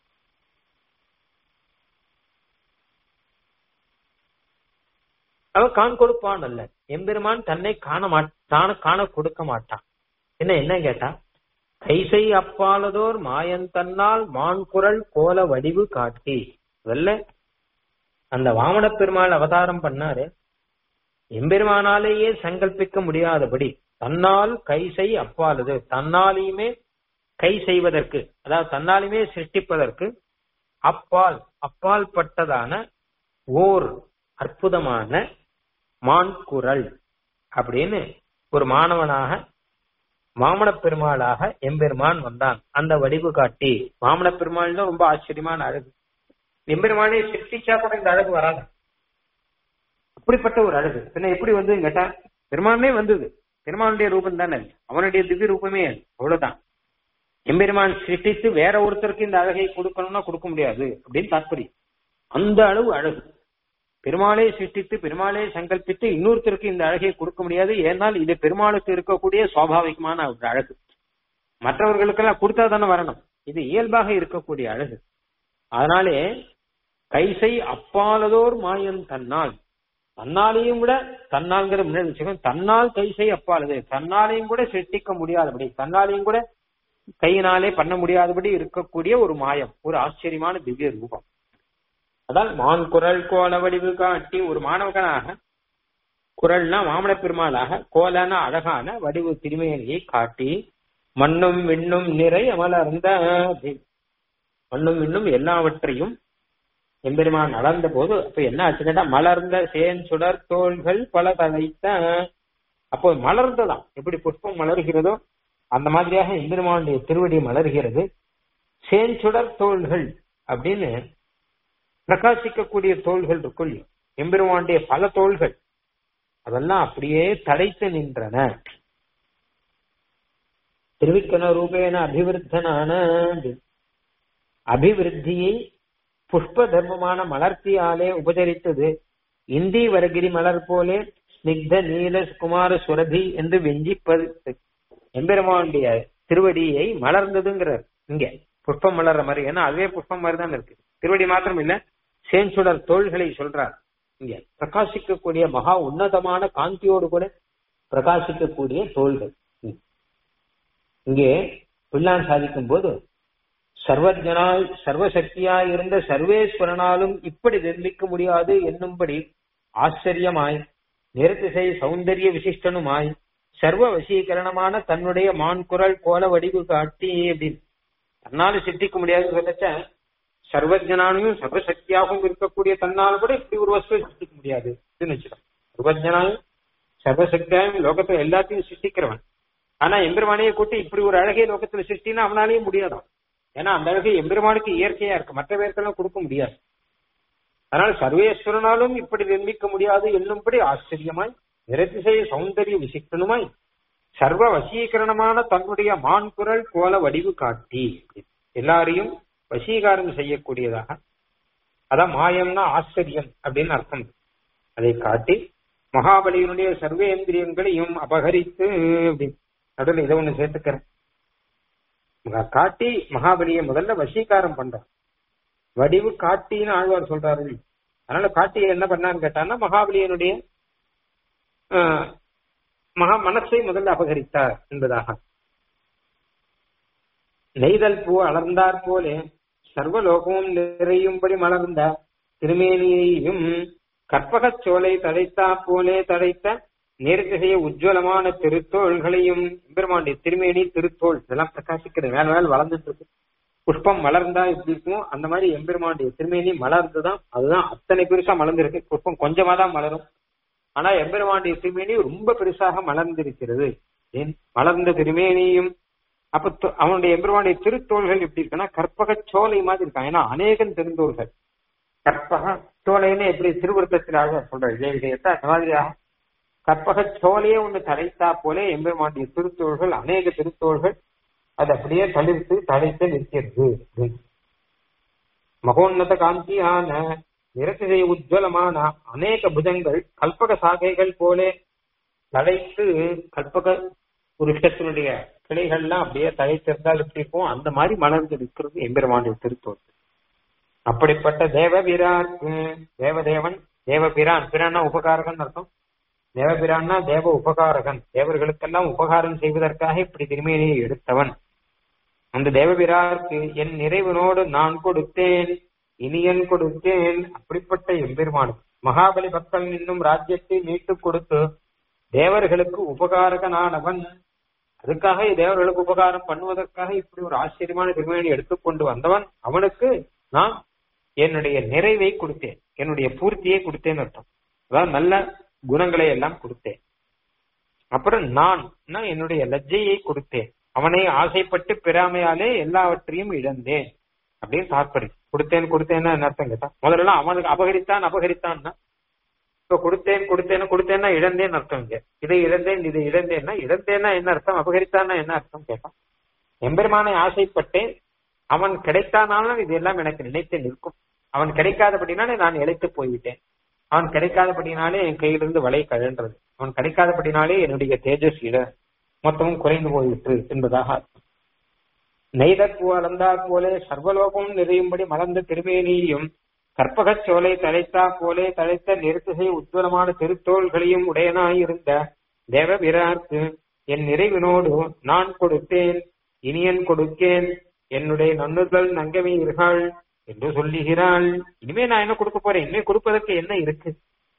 அவன் காண் கொடுப்பான் அல்ல எம்பெருமான் தன்னை காண மாட்டான காண கொடுக்க மாட்டான் என்ன என்ன கேட்டா கைசை அப்பாலதோர் மாயன் தன்னால் மான் குரல் கோல வடிவு காட்டி வெல்ல அந்த வாமன பெருமாள் அவதாரம் பண்ணாரு எம்பெருமானாலேயே சங்கல்பிக்க முடியாதபடி தன்னால் கைசை அப்பாலது தன்னாலையுமே கை செய்வதற்கு அதாவது தன்னாலுமே சிருஷ்டிப்பதற்கு அப்பால் அப்பால் பட்டதான ஓர் அற்புதமான மான் குரல் அப்படின்னு ஒரு மாணவனாக வாமன பெருமாளாக எம்பெருமான் வந்தான் அந்த வடிவு காட்டி வாமன பெருமாள் தான் ரொம்ப ஆச்சரியமான அழகு எம்பெருமானே சிருஷ்டிச்சா கூட இந்த அழகு வராது அப்படிப்பட்ட ஒரு அழகு பின்ன எப்படி வந்து கேட்டா பெருமானே வந்தது பெருமானுடைய ரூபம் தானே அது. அவனுடைய திவ்ய ரூபமே அது அவ்வளவுதான் எம்பெருமான் சிருஷ்டித்து வேற ஒருத்தருக்கு இந்த அழகை கொடுக்கணும்னா கொடுக்க முடியாது அப்படின்னு தாற்பயம் அந்த அளவு அழகு பெருமாளே சிருஷ்டித்து பெருமாளே சங்கல்பித்து இன்னொருத்தருக்கு இந்த அழகை கொடுக்க முடியாது ஏனால் இது பெருமாளுக்கு இருக்கக்கூடிய சுவாபாவிகமான ஒரு அழகு மற்றவர்களுக்கெல்லாம் கொடுத்தா தானே வரணும் இது இயல்பாக இருக்கக்கூடிய அழகு அதனாலே கைசை அப்பாலதோர் மாயன் தன்னால் தன்னாலையும் கூட தன்னால்ங்கிற முன்னாடி வச்சுக்கோங்க தன்னால் கைசை அப்பாலது தன்னாலையும் கூட சிருஷ்டிக்க முடியாதபடி தன்னாலையும் கூட கையினாலே பண்ண முடியாதபடி இருக்கக்கூடிய ஒரு மாயம் ஒரு ஆச்சரியமான திவ்ய ரூபம் அதால் மான் குரல் கோல வடிவு காட்டி ஒரு மாணவகனாக குரல்னா மாமன பெருமாளாக கோலன அழகான வடிவு திருமேனியை காட்டி மண்ணும் விண்ணும் நிறை அமலர்ந்த மண்ணும் விண்ணும் எல்லாவற்றையும் எம்பெருமான் நடந்த போது அப்ப என்ன ஆச்சு கேட்டா மலர்ந்த சேன் சுடர் தோள்கள் பல தலைத்த அப்போ மலர்ந்ததாம் எப்படி புஷ்பம் மலர்கிறதோ அந்த மாதிரியாக எம்பெருமானுடைய திருவடி மலர்கிறது சேன் சுடர் தோள்கள் அப்படின்னு பிரகாசிக்கக்கூடிய தோள்கள் இருக்குள் எம்பெருமானுடைய பல தோள்கள் அதெல்லாம் அப்படியே தடைத்து நின்றன திருவிக்கண ரூபேன அபிவிருத்தனான அபிவிருத்தியை புஷ்ப தர்மமான மலர்த்தியாலே உபசரித்தது இந்தி வரகிரி மலர் போலே ஸ்னிக்த நீல குமார சுரபி என்று வெஞ்சிப்பது எம்பெருமானுடைய திருவடியை மலர்ந்ததுங்கிறார் இங்க புஷ்பம் மலர்ற மாதிரி ஏன்னா அதுவே புஷ்பம் மாதிரி தான் இருக்கு திருவடி மாத்திரம் இல்ல சேன்சுடர் தோள்களை சொல்றார் இங்க பிரகாசிக்கக்கூடிய மகா உன்னதமான காந்தியோடு கூட பிரகாசிக்கக்கூடிய தோள்கள் இங்கே பிள்ளான் சாதிக்கும் போது சர்வஜனாய் சர்வசக்தியாய் இருந்த சர்வேஸ்வரனாலும் இப்படி நிர்மிக்க முடியாது என்னும்படி ஆச்சரியமாய் நிறுத்திசை சௌந்தரிய விசிஷ்டனுமாய் சர்வ வசீகரணமான தன்னுடைய மான் குரல் கோல வடிவு காட்டி அப்படின்னு தன்னால சித்திக்க முடியாதுன்னு சொல்லச்ச சர்வஜனானையும் சர்வசக்தியாகவும் இருக்கக்கூடிய தன்னால கூட இப்படி ஒரு வஸ்துவை சிருஷ்டிக்க முடியாது வச்சுக்கோம் சர்வஜனாயும் சர்வசக்தியாயும் லோகத்துல எல்லாத்தையும் சிருஷ்டிக்கிறவன் ஆனா எம்பெருமானையை கூட்டி இப்படி ஒரு அழகே லோகத்துல சிருஷ்டினா அவனாலேயும் முடியாதான் ஏன்னா அந்த அழகு எம்பெருமானுக்கு இயற்கையா இருக்கு மற்ற பேருக்கெல்லாம் கொடுக்க முடியாது அதனால் சர்வேஸ்வரனாலும் இப்படி நிர்மிக்க முடியாது என்னும்படி ஆச்சரியமாய் நிறதிசை சௌந்தரிய விசிக்கணுமாய் சர்வ வசீகரணமான தன்னுடைய மான் குரல் கோல வடிவு காட்டி எல்லாரையும் வசீகாரம் செய்யக்கூடியதாக அதான் மாயம்னா ஆச்சரியம் அப்படின்னு அர்த்தம் அதை காட்டி மகாபலியினுடைய சர்வேந்திரியங்களையும் அபகரித்து அப்படின்னு நடுவில் இதை ஒண்ணு சேர்த்துக்கிறேன் காட்டி மகாபலியை முதல்ல வசீகாரம் பண்றான் வடிவு காட்டின்னு ஆழ்வார் சொல்றாரு அதனால காட்டி என்ன பண்ணான்னு கேட்டான்னா மகாபலியனுடைய மகா மனசை முதல்ல அபகரித்தார் என்பதாக நெய்தல் பூ அலர்ந்தார் போலே சர்வலோகமும் நிறையும்படி மலர்ந்த திருமேனியையும் கற்பகச் சோலை தடைத்தா போலே தடைத்த நேர்த்திசைய உஜ்வலமான திருத்தோள்களையும் பெருமாண்டி திருமேனி திருத்தோள் இதெல்லாம் பிரகாசிக்கிறது மேல மேல வளர்ந்துட்டு இருக்கு புஷ்பம் மலர்ந்தா எப்படி இருக்கும் அந்த மாதிரி எம்பெருமானுடைய திருமேனி மலர்ந்துதான் அதுதான் அத்தனை பெருசா மலர்ந்திருக்கு புஷ்பம் கொஞ்சமா தான் மலரும் ஆனா எம்பெருமானுடைய திருமேனி ரொம்ப பெருசாக மலர்ந்திருக்கிறது ஏன் மலர்ந்த திருமேனியும் அப்ப அவனுடைய எம்பெருமானுடைய திருத்தோள்கள் எப்படி இருக்குன்னா கற்பக சோலை மாதிரி இருக்கான் ஏன்னா அநேகம் தெரிந்தோர்கள் கற்பக சோலைன்னு எப்படி திருவிருத்தத்திலாக சொல்ற இதே விஷயத்தை அந்த மாதிரியாக கற்பக சோலையே ஒண்ணு தடைத்தா போல எம்பெருமானுடைய திருத்தோள்கள் அநேக திருத்தோள்கள் அது அப்படியே தளிர்த்து தடைத்து நிற்கிறது மகோன்னத காந்தியான நிறத்திசை உஜ்வலமான அநேக புஜங்கள் கல்பக சாகைகள் போல தடைத்து கல்பக புருஷத்தினுடைய கிளைகள்லாம் அப்படியே தழைத்திருந்தால் எப்படி இருக்கும் அந்த மாதிரி மலர்ந்து நிற்கிறது எம்பெருமானுடைய திருத்தோள் அப்படிப்பட்ட தேவ பிரான் தேவதேவன் தேவ பிரான் பிரான்னா உபகாரகன் அர்த்தம் தேவபிரான்னா தேவ உபகாரகன் தேவர்களுக்கெல்லாம் உபகாரம் செய்வதற்காக இப்படி திருமேனியை எடுத்தவன் அந்த தேவபிராருக்கு என் நிறைவனோடு நான் கொடுத்தேன் இனியன் கொடுத்தேன் அப்படிப்பட்ட எம்பெருமான் மகாபலி பக்தன் என்னும் ராஜ்யத்தை மீட்டுக் கொடுத்து தேவர்களுக்கு உபகாரகனானவன் அதுக்காக தேவர்களுக்கு உபகாரம் பண்ணுவதற்காக இப்படி ஒரு ஆச்சரியமான திருமேனி எடுத்துக்கொண்டு வந்தவன் அவனுக்கு நான் என்னுடைய நிறைவை கொடுத்தேன் என்னுடைய பூர்த்தியை கொடுத்தேன்னு அர்த்தம் அதாவது நல்ல குணங்களை எல்லாம் கொடுத்தேன் அப்புறம் நான் என்னுடைய லஜ்ஜையை கொடுத்தேன் அவனை ஆசைப்பட்டு பெறாமையாலே எல்லாவற்றையும் இழந்தேன் அப்படின்னு தாற்பயம் கொடுத்தேன் கொடுத்தேன்னா என்ன அர்த்தம் கேட்டா முதல்ல அவனுக்கு அபகரித்தான் அபகரித்தான்னா இப்ப கொடுத்தேன் கொடுத்தேன்னு கொடுத்தேன்னா இழந்தேன் அர்த்தம் இங்க இதை இழந்தேன் இதை இழந்தேன்னா இழந்தேன்னா என்ன அர்த்தம் அபகரித்தான்னா என்ன அர்த்தம் கேட்டான் எம்பெருமானை ஆசைப்பட்டேன் அவன் கிடைத்தானாலும் இது எல்லாம் எனக்கு நினைத்து நிற்கும் அவன் கிடைக்காதபடினாலே நான் இழைத்து போய்விட்டேன் அவன் கிடைக்காதபடினாலே என் கையிலிருந்து வலை கழன்றது அவன் கிடைக்காதபடினாலே என்னுடைய தேஜஸ் இட மொத்தமும் குறைந்து போய்விட்டு என்பதாக அர்த்தம் நெய்தற்பூ அளந்தாற் போலே சர்வலோகம் நிறையும்படி மலர்ந்த திருமேனியையும் கற்பகச் சோலை தழைத்தா போலே தழைத்த நிறுத்திசை உஜ்வலமான திருத்தோள்களையும் உடையனாயிருந்த தேவபிரார்க்கு என் நிறைவினோடு நான் கொடுத்தேன் இனியன் கொடுக்கேன் என்னுடைய நன்னுதல் நங்கமே இருகாள் என்று சொல்லுகிறாள் இனிமே நான் என்ன கொடுக்க போறேன் இனிமே கொடுப்பதற்கு என்ன இருக்கு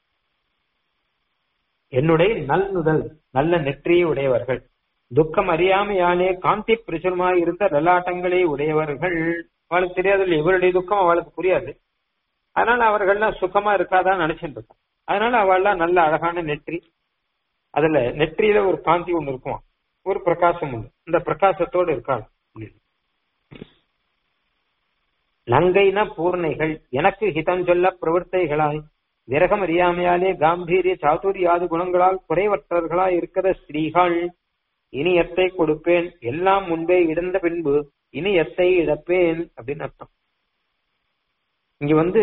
என்னுடைய நல்னுதல் நல்ல நெற்றியை உடையவர்கள் துக்கம் அறியாமையாலே காந்தி பிரசுரமாய் இருந்த லலாட்டங்களை உடையவர்கள் அவளுக்கு தெரியாது இவருடைய துக்கம் அவளுக்கு புரியாது அதனால அவர்கள்லாம் சுகமா இருக்காதான் நினைச்சிட்டு இருக்கும் அதனால அவள்லாம் நல்ல அழகான நெற்றி அதுல நெற்றியில ஒரு காந்தி ஒண்ணு இருக்குமா ஒரு பிரகாசம் உண்டு இந்த பிரகாசத்தோடு இருக்காள் நங்கைன பூர்ணைகள் எனக்கு ஹிதம் சொல்ல பிரவர்த்தைகளாய் விரகம் அறியாமையாலே காம்பீரிய சாதுரியாது குணங்களால் குறைவற்றவர்களாய் இருக்கிற ஸ்திரீகள் இனி எத்தை கொடுப்பேன் எல்லாம் முன்பே இழந்த பின்பு இனி எத்தை இழப்பேன் அப்படின்னு அர்த்தம் இங்க வந்து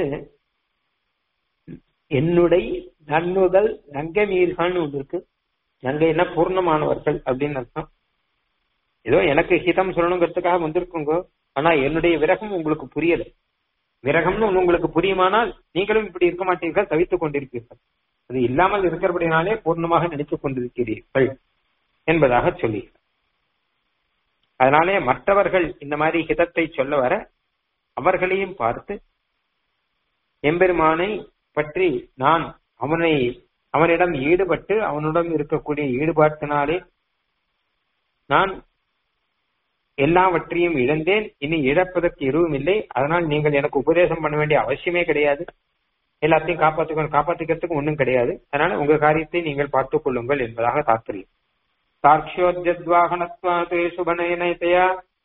என்னுடைய நன்னுதல் நங்கை மீர்கள் ஒன்று இருக்கு நங்கைன்னா பூர்ணமானவர்கள் அப்படின்னு அர்த்தம் ஏதோ எனக்கு ஹிதம் சொல்லணுங்கிறதுக்காக வந்திருக்குங்க ஆனா என்னுடைய விரகம் உங்களுக்கு புரியல விரகம்னு உங்களுக்கு புரியுமானால் நீங்களும் இப்படி இருக்க மாட்டீர்கள் தவித்துக் கொண்டிருப்பீர்கள் அது இல்லாமல் இருக்கிறபடினாலே பூர்ணமாக நினைத்துக் கொண்டிருக்கிறீர்கள் என்பதாக சொல்லி அதனாலே மற்றவர்கள் இந்த மாதிரி ஹிதத்தை சொல்ல வர அவர்களையும் பார்த்து எம்பெருமானை பற்றி நான் அவனை அவனிடம் ஈடுபட்டு அவனுடன் இருக்கக்கூடிய ஈடுபாட்டினாலே நான் எல்லாவற்றையும் இழந்தேன் இனி இழப்பதற்கு எதுவும் இல்லை அதனால் நீங்கள் எனக்கு உபதேசம் பண்ண வேண்டிய அவசியமே கிடையாது எல்லாத்தையும் காப்பாற்றிக்கணும் காப்பாற்றிக்கிறதுக்கு ஒன்றும் கிடையாது அதனால உங்க காரியத்தை நீங்கள் பார்த்துக் கொள்ளுங்கள் என்பதாக தாத்பரியம் சாட்சியோத்யத்வாகனத்வாத் சுபநயனத்தையா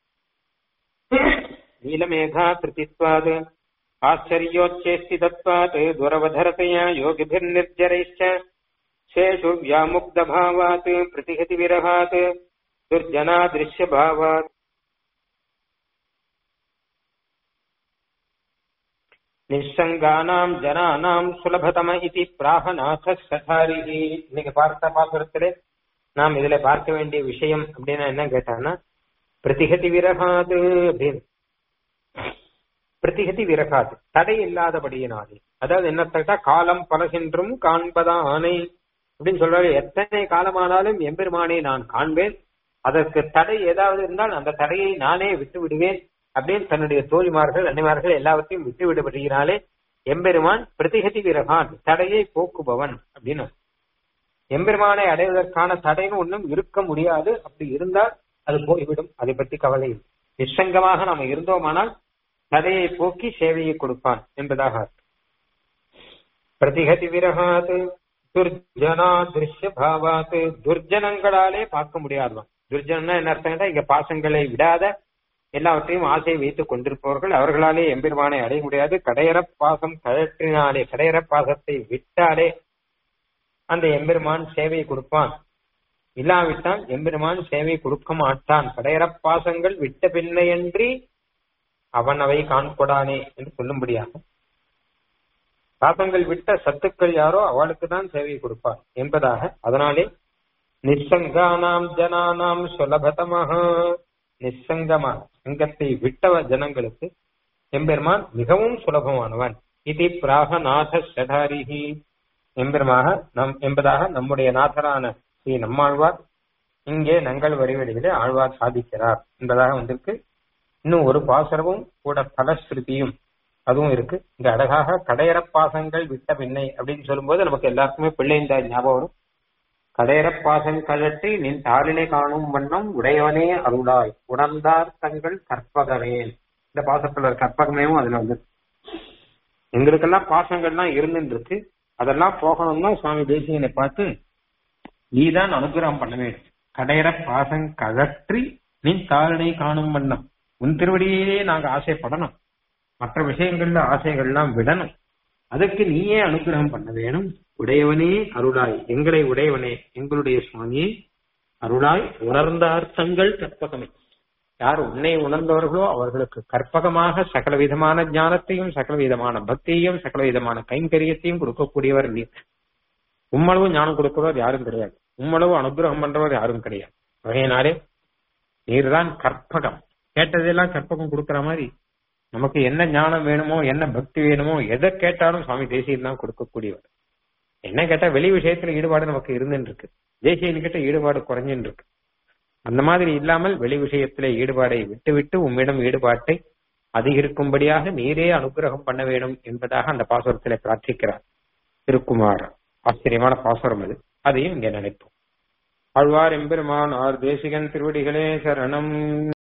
நீலமேகா கிருதித்வாத் ஆச்சரியோச்சேஷ்டிதத்வாத் துரவதரதையா யோகிபிர்நிர்ஜரைश्च சேஷு व्यामुक्तभावात् प्रतिहति विरहात् दुर्जनादृश्यभावात् நிசங்கானாம் ஜனானாம் சுலபதம இது பிராகநாத சதாரிகி இன்னைக்கு பார்த்த பாசுரத்திலே நாம் இதுல பார்க்க வேண்டிய விஷயம் அப்படின்னா என்ன கேட்டான்னா பிரதிகதி விரகாது அப்படின்னு பிரதிகதி விரகாது தடை இல்லாதபடியினாலே அதாவது என்ன கேட்டா காலம் பல சென்றும் காண்பதா ஆணை அப்படின்னு சொல்றாரு எத்தனை காலமானாலும் எம்பெருமானை நான் காண்பேன் அதற்கு தடை ஏதாவது இருந்தால் அந்த தடையை நானே விட்டு விடுவேன் அப்படின்னு தன்னுடைய தோழிமார்கள் அன்னைமார்கள் எல்லாவற்றையும் விட்டு விடுபடுகிறாலே எம்பெருமான் பிரதிகதி விரகான் தடையை போக்குபவன் அப்படின்னு எம்பெருமானை அடைவதற்கான தடைன்னு ஒன்றும் இருக்க முடியாது அப்படி இருந்தால் அது போய்விடும் அதை பற்றி கவலை இல்லை நிச்சங்கமாக நாம இருந்தோமானால் தடையை போக்கி சேவையை கொடுப்பான் என்பதாக பிரதிகதி விரகாது துர்ஜனா திருஷ்ய பாவாத்து துர்ஜனங்களாலே பார்க்க முடியாதுவான் துர்ஜனா என்ன அர்த்தம் இங்க பாசங்களை விடாத எல்லாவற்றையும் ஆசையை வைத்துக் கொண்டிருப்பவர்கள் அவர்களாலே எம்பெருமானை அடைய முடியாது கடையற பாசம் கழற்றினாலே கடையற பாசத்தை விட்டாலே அந்த எம்பெருமான் சேவையை கொடுப்பான் இல்லாவிட்டால் எம்பெருமான் சேவை கொடுக்க மாட்டான் கடையற பாசங்கள் விட்ட பின்னையன்றி அவன் அவை காண்படானே என்று சொல்லும்படியாகும் பாசங்கள் விட்ட சத்துக்கள் யாரோ அவளுக்கு தான் சேவை கொடுப்பார் என்பதாக அதனாலே நிசங்கானாம் ஜனானாம் சுலபதமாக நிசங்கமாக சங்கத்தை விட்டவ ஜனங்களுக்கு எம்பெருமான் மிகவும் சுலபமானவன் இது பிராகநாத சடாரிஹி எம்பெருமாக நம் என்பதாக நம்முடைய நாதரான ஸ்ரீ நம்மாழ்வார் இங்கே நங்கள் வரிவடிகளே ஆழ்வார் சாதிக்கிறார் என்பதாக வந்திருக்கு இன்னும் ஒரு பாசரமும் கூட பலஸ்ருதியும் அதுவும் இருக்கு இங்க அழகாக கடையற பாசங்கள் விட்ட பின்னை அப்படின்னு சொல்லும்போது நமக்கு எல்லாருக்குமே பிள்ளை இந்த ஞாபகம் வரும் கடையற பாசம் கழற்றி நின் தாளினை காணும் வண்ணம் உடையவனே அருளாய் உணர்ந்தார் தங்கள் கற்பகமே இந்த பாசத்துல கற்பகமேவும் அதுல வந்து எங்களுக்கெல்லாம் பாசங்கள்லாம் இருந்துட்டு இருக்கு அதெல்லாம் போகணும்னா சுவாமி தேசியனை பார்த்து நீதான் அனுகிரகம் பண்ண வேண்டும் கடையற பாசம் கழற்றி நின் தாளினை காணும் வண்ணம் உன் திருவடியிலே நாங்க ஆசைப்படணும் மற்ற விஷயங்கள்ல ஆசைகள்லாம் விடணும் அதுக்கு நீயே அனுகிரகம் பண்ண வேணும் உடையவனே அருளாய் எங்களை உடையவனே எங்களுடைய சுவாமியே அருளாய் உணர்ந்த அர்த்தங்கள் கற்பகமே யார் உன்னை உணர்ந்தவர்களோ அவர்களுக்கு கற்பகமாக சகல விதமான ஞானத்தையும் சகல விதமான பக்தியையும் சகல விதமான கைங்கரியத்தையும் கொடுக்கக்கூடியவர் நீர் உம்மளவு ஞானம் கொடுக்கிறவர் யாரும் கிடையாது உம்மளவு அனுகிரகம் பண்றவர் யாரும் கிடையாது வகையினாலே நீர்தான் கற்பகம் கேட்டதெல்லாம் கற்பகம் கொடுக்கிற மாதிரி நமக்கு என்ன ஞானம் வேணுமோ என்ன பக்தி வேணுமோ எதை கேட்டாலும் சுவாமி தேசியம் தான் கொடுக்கக்கூடியவர் என்ன கேட்டா வெளி விஷயத்துல ஈடுபாடு நமக்கு இருந்துட்டு இருக்கு தேசியன் கிட்ட ஈடுபாடு குறைஞ்சுட்டு இருக்கு அந்த மாதிரி இல்லாமல் வெளி விஷயத்திலே ஈடுபாடை விட்டு விட்டு உம்மிடம் ஈடுபாட்டை அதிகரிக்கும்படியாக நீரே அனுகிரகம் பண்ண வேண்டும் என்பதாக அந்த பாசுரத்திலே பிரார்த்திக்கிறார் திருக்குமார் ஆச்சரியமான பாசுரம் அது அதையும் இங்கே நினைப்போம் ஆழ்வார் எம்பெருமான் ஆர் தேசிகன் திருவடிகளே சரணம்